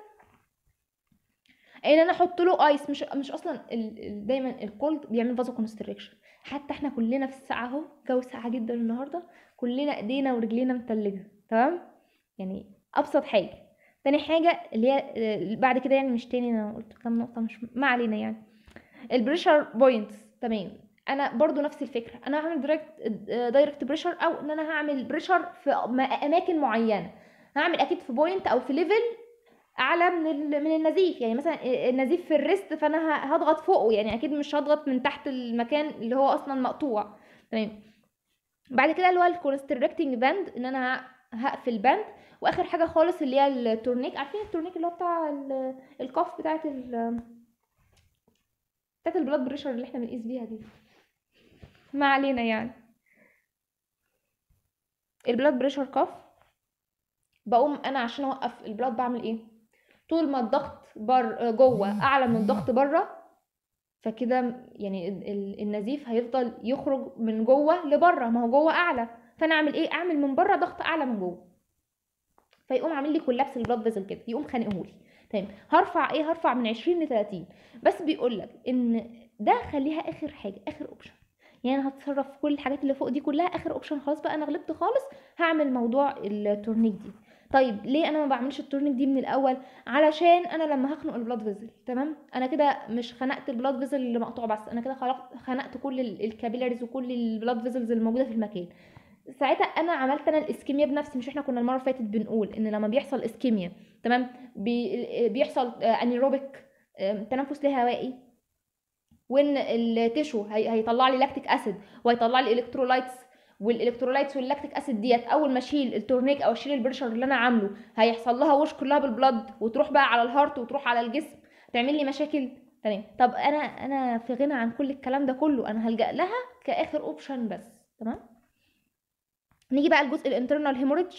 Speaker 1: ان انا احط له ايس مش مش اصلا ال... ال... دايما الكولد بيعمل فازو كونستريكشن حتى احنا كلنا في الساعه اهو جو ساقعه جدا النهارده كلنا ايدينا ورجلينا متلجه تمام يعني ابسط حاجه تاني حاجه اللي هي آه، بعد كده يعني مش تاني انا قلت كام نقطه مش ما علينا يعني البريشر بوينتس تمام انا برضو نفس الفكره انا هعمل دايركت دايركت بريشر او ان انا هعمل بريشر في م- اماكن معينه هعمل اكيد في بوينت او في ليفل اعلى من ال- من النزيف يعني مثلا النزيف في الريست فانا ه- هضغط فوقه يعني اكيد مش هضغط من تحت المكان اللي هو اصلا مقطوع تمام بعد كده اللي هو الكونستريكتنج باند ان انا ه- هقفل باند واخر حاجه خالص اللي هي التورنيك عارفين التورنيك اللي هو بتاع ال- الكف بتاعت ال بتاعت البلاد بريشر اللي احنا بنقيس بيها دي ما علينا يعني البلاد بريشر كف بقوم انا عشان اوقف البلاد بعمل ايه طول ما الضغط بر جوه اعلى من الضغط بره فكده يعني ال- ال- النزيف هيفضل يخرج من جوه لبره ما هو جوه اعلى فانا اعمل ايه اعمل من بره ضغط اعلى من جوه فيقوم عامل لي كولابس البلاد فيزل كده يقوم خانقهولي تمام هرفع ايه هرفع من 20 ل 30 بس بيقول لك ان ده خليها اخر حاجه اخر اوبشن يعني انا هتصرف في كل الحاجات اللي فوق دي كلها اخر اوبشن خلاص بقى انا غلبت خالص هعمل موضوع التورنيك دي طيب ليه انا ما بعملش التورنيك دي من الاول علشان انا لما هخنق البلاد فيزل تمام انا كده مش خنقت البلاد فيزل اللي مقطوع بس انا كده خلقت خنقت كل الكابيلاريز وكل البلاد فيزلز الموجوده في المكان ساعتها انا عملت انا الاسكيميا بنفسي مش احنا كنا المره اللي فاتت بنقول ان لما بيحصل اسكيميا تمام بي بيحصل انيروبيك تنفس لا هوائي وان التشو هي هيطلع لي لاكتيك اسيد وهيطلع لي الكترولايتس والالكترولايتس واللاكتيك اسيد ديت اول ما اشيل التورنيك او اشيل البريشر اللي انا عامله هيحصل لها وش كلها بالبلد وتروح بقى على الهارت وتروح على الجسم تعمل لي مشاكل تمام طب انا انا في غنى عن كل الكلام ده كله انا هلجا لها كاخر اوبشن بس تمام نيجي بقى الجزء الانترنال هيموريدج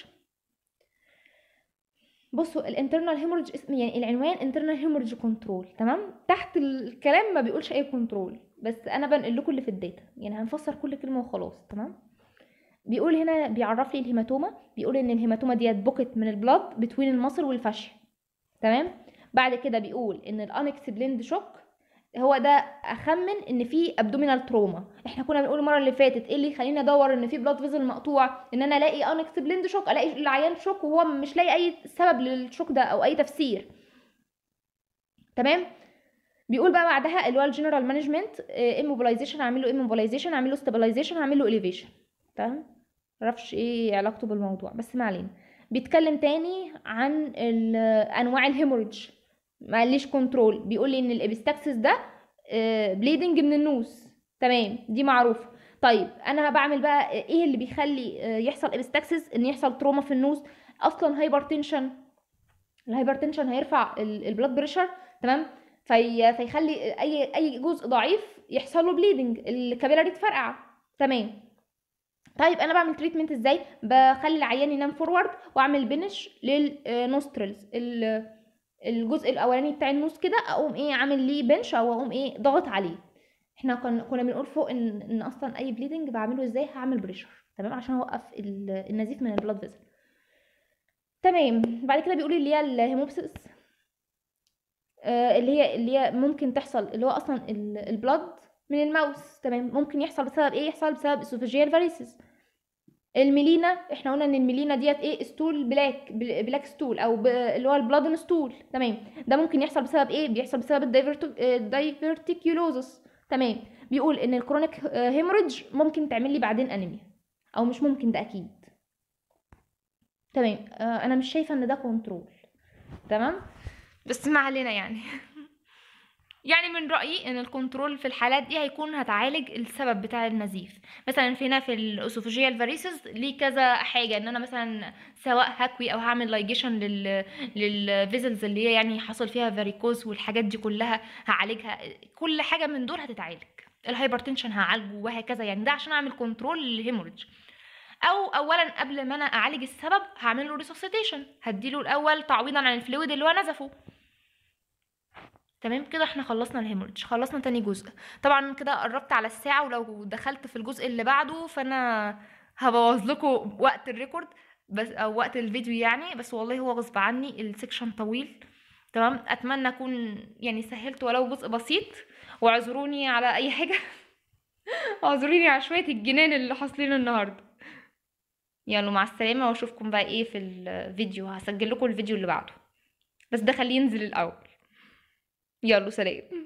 Speaker 1: بصوا الانترنال هيموريدج اسم يعني العنوان انترنال هيموريدج كنترول تمام تحت الكلام ما بيقولش اي كنترول بس انا بنقل لكم اللي في الداتا يعني هنفسر كل كلمه وخلاص تمام بيقول هنا بيعرف لي الهيماتوما بيقول ان الهيماتوما ديت بوكت من البلاد بتوين المصل والفشل تمام بعد كده بيقول ان الانكسبليند شوك هو ده اخمن ان في ابدومينال تروما احنا كنا بنقول المره اللي فاتت ايه اللي يخليني ادور ان في بلاد فيزل مقطوع ان انا الاقي انكسبليند شوك الاقي العيان شوك وهو مش لاقي اي سبب للشوك ده او اي تفسير تمام بيقول بقى بعدها اللي هو الجنرال مانجمنت ايموبلايزيشن اعمل له ايموبلايزيشن اعمل له ستابلايزيشن اعمل له اليفيشن تمام معرفش ايه علاقته بالموضوع بس ما علينا بيتكلم تاني عن انواع الهيموريدج ما قاليش كنترول بيقول لي ان الابستاكسس ده بليدنج من النوز تمام دي معروفه طيب انا بعمل بقى ايه اللي بيخلي يحصل ابستاكسس ان يحصل تروما في النوز اصلا هايبرتنشن الهايبرتنشن هيرفع البلاد بريشر تمام في فيخلي اي اي جزء ضعيف يحصل له بليدنج الكابيلاري تفرقع تمام طيب انا بعمل تريتمنت ازاي بخلي العيان ينام فورورد واعمل بنش للنوسترلز الجزء الاولاني بتاع النوز كده اقوم ايه عامل ليه بنش او اقوم ايه ضغط عليه احنا كنا كنا بنقول فوق ان ان اصلا اي بليدنج بعمله ازاي هعمل بريشر تمام عشان اوقف النزيف من البلاد فيزل تمام بعد كده بيقول اللي هي الهيموبسيس آه اللي هي اللي هي ممكن تحصل اللي هو اصلا البلاد من الماوس تمام ممكن يحصل بسبب ايه يحصل بسبب اسوفاجيال فاريسز الميلينا احنا قلنا ان الميلينا ديت ايه ستول بلاك بلاك ستول او ب... اللي هو البلادن ستول تمام ده ممكن يحصل بسبب ايه بيحصل بسبب الدايفرتيكيولوزس تمام بيقول ان الكرونيك هيموريدج ممكن تعمل لي بعدين انيميا او مش ممكن ده اكيد تمام آه انا مش شايفه ان ده كنترول تمام بس ما علينا يعني يعني من رأيي ان الكنترول في الحالات دي هيكون هتعالج السبب بتاع النزيف مثلا في هنا في الاسوفاجيال فاريسز ليه كذا حاجه ان انا مثلا سواء هكوي او هعمل لايجيشن لل للفيزلز اللي هي يعني حصل فيها فاريكوز والحاجات دي كلها هعالجها كل حاجه من دول هتتعالج الهايبرتنشن هعالجه وهكذا يعني ده عشان اعمل كنترول للهيموريدج او اولا قبل ما انا اعالج السبب هعمل له ريسوسيتيشن هديله الاول تعويضا عن الفلويد اللي هو نزفه تمام كده احنا خلصنا الهيموريدج خلصنا تاني جزء طبعا كده قربت على الساعه ولو دخلت في الجزء اللي بعده فانا هبوظ لكم وقت الريكورد بس او وقت الفيديو يعني بس والله هو غصب عني السكشن طويل تمام اتمنى اكون يعني سهلت ولو جزء بسيط واعذروني على اي حاجه اعذروني على شويه الجنان اللي حاصلين النهارده يلا مع السلامه واشوفكم بقى ايه في الفيديو هسجل لكم الفيديو اللي بعده بس ده خليه ينزل الاول يلا سلام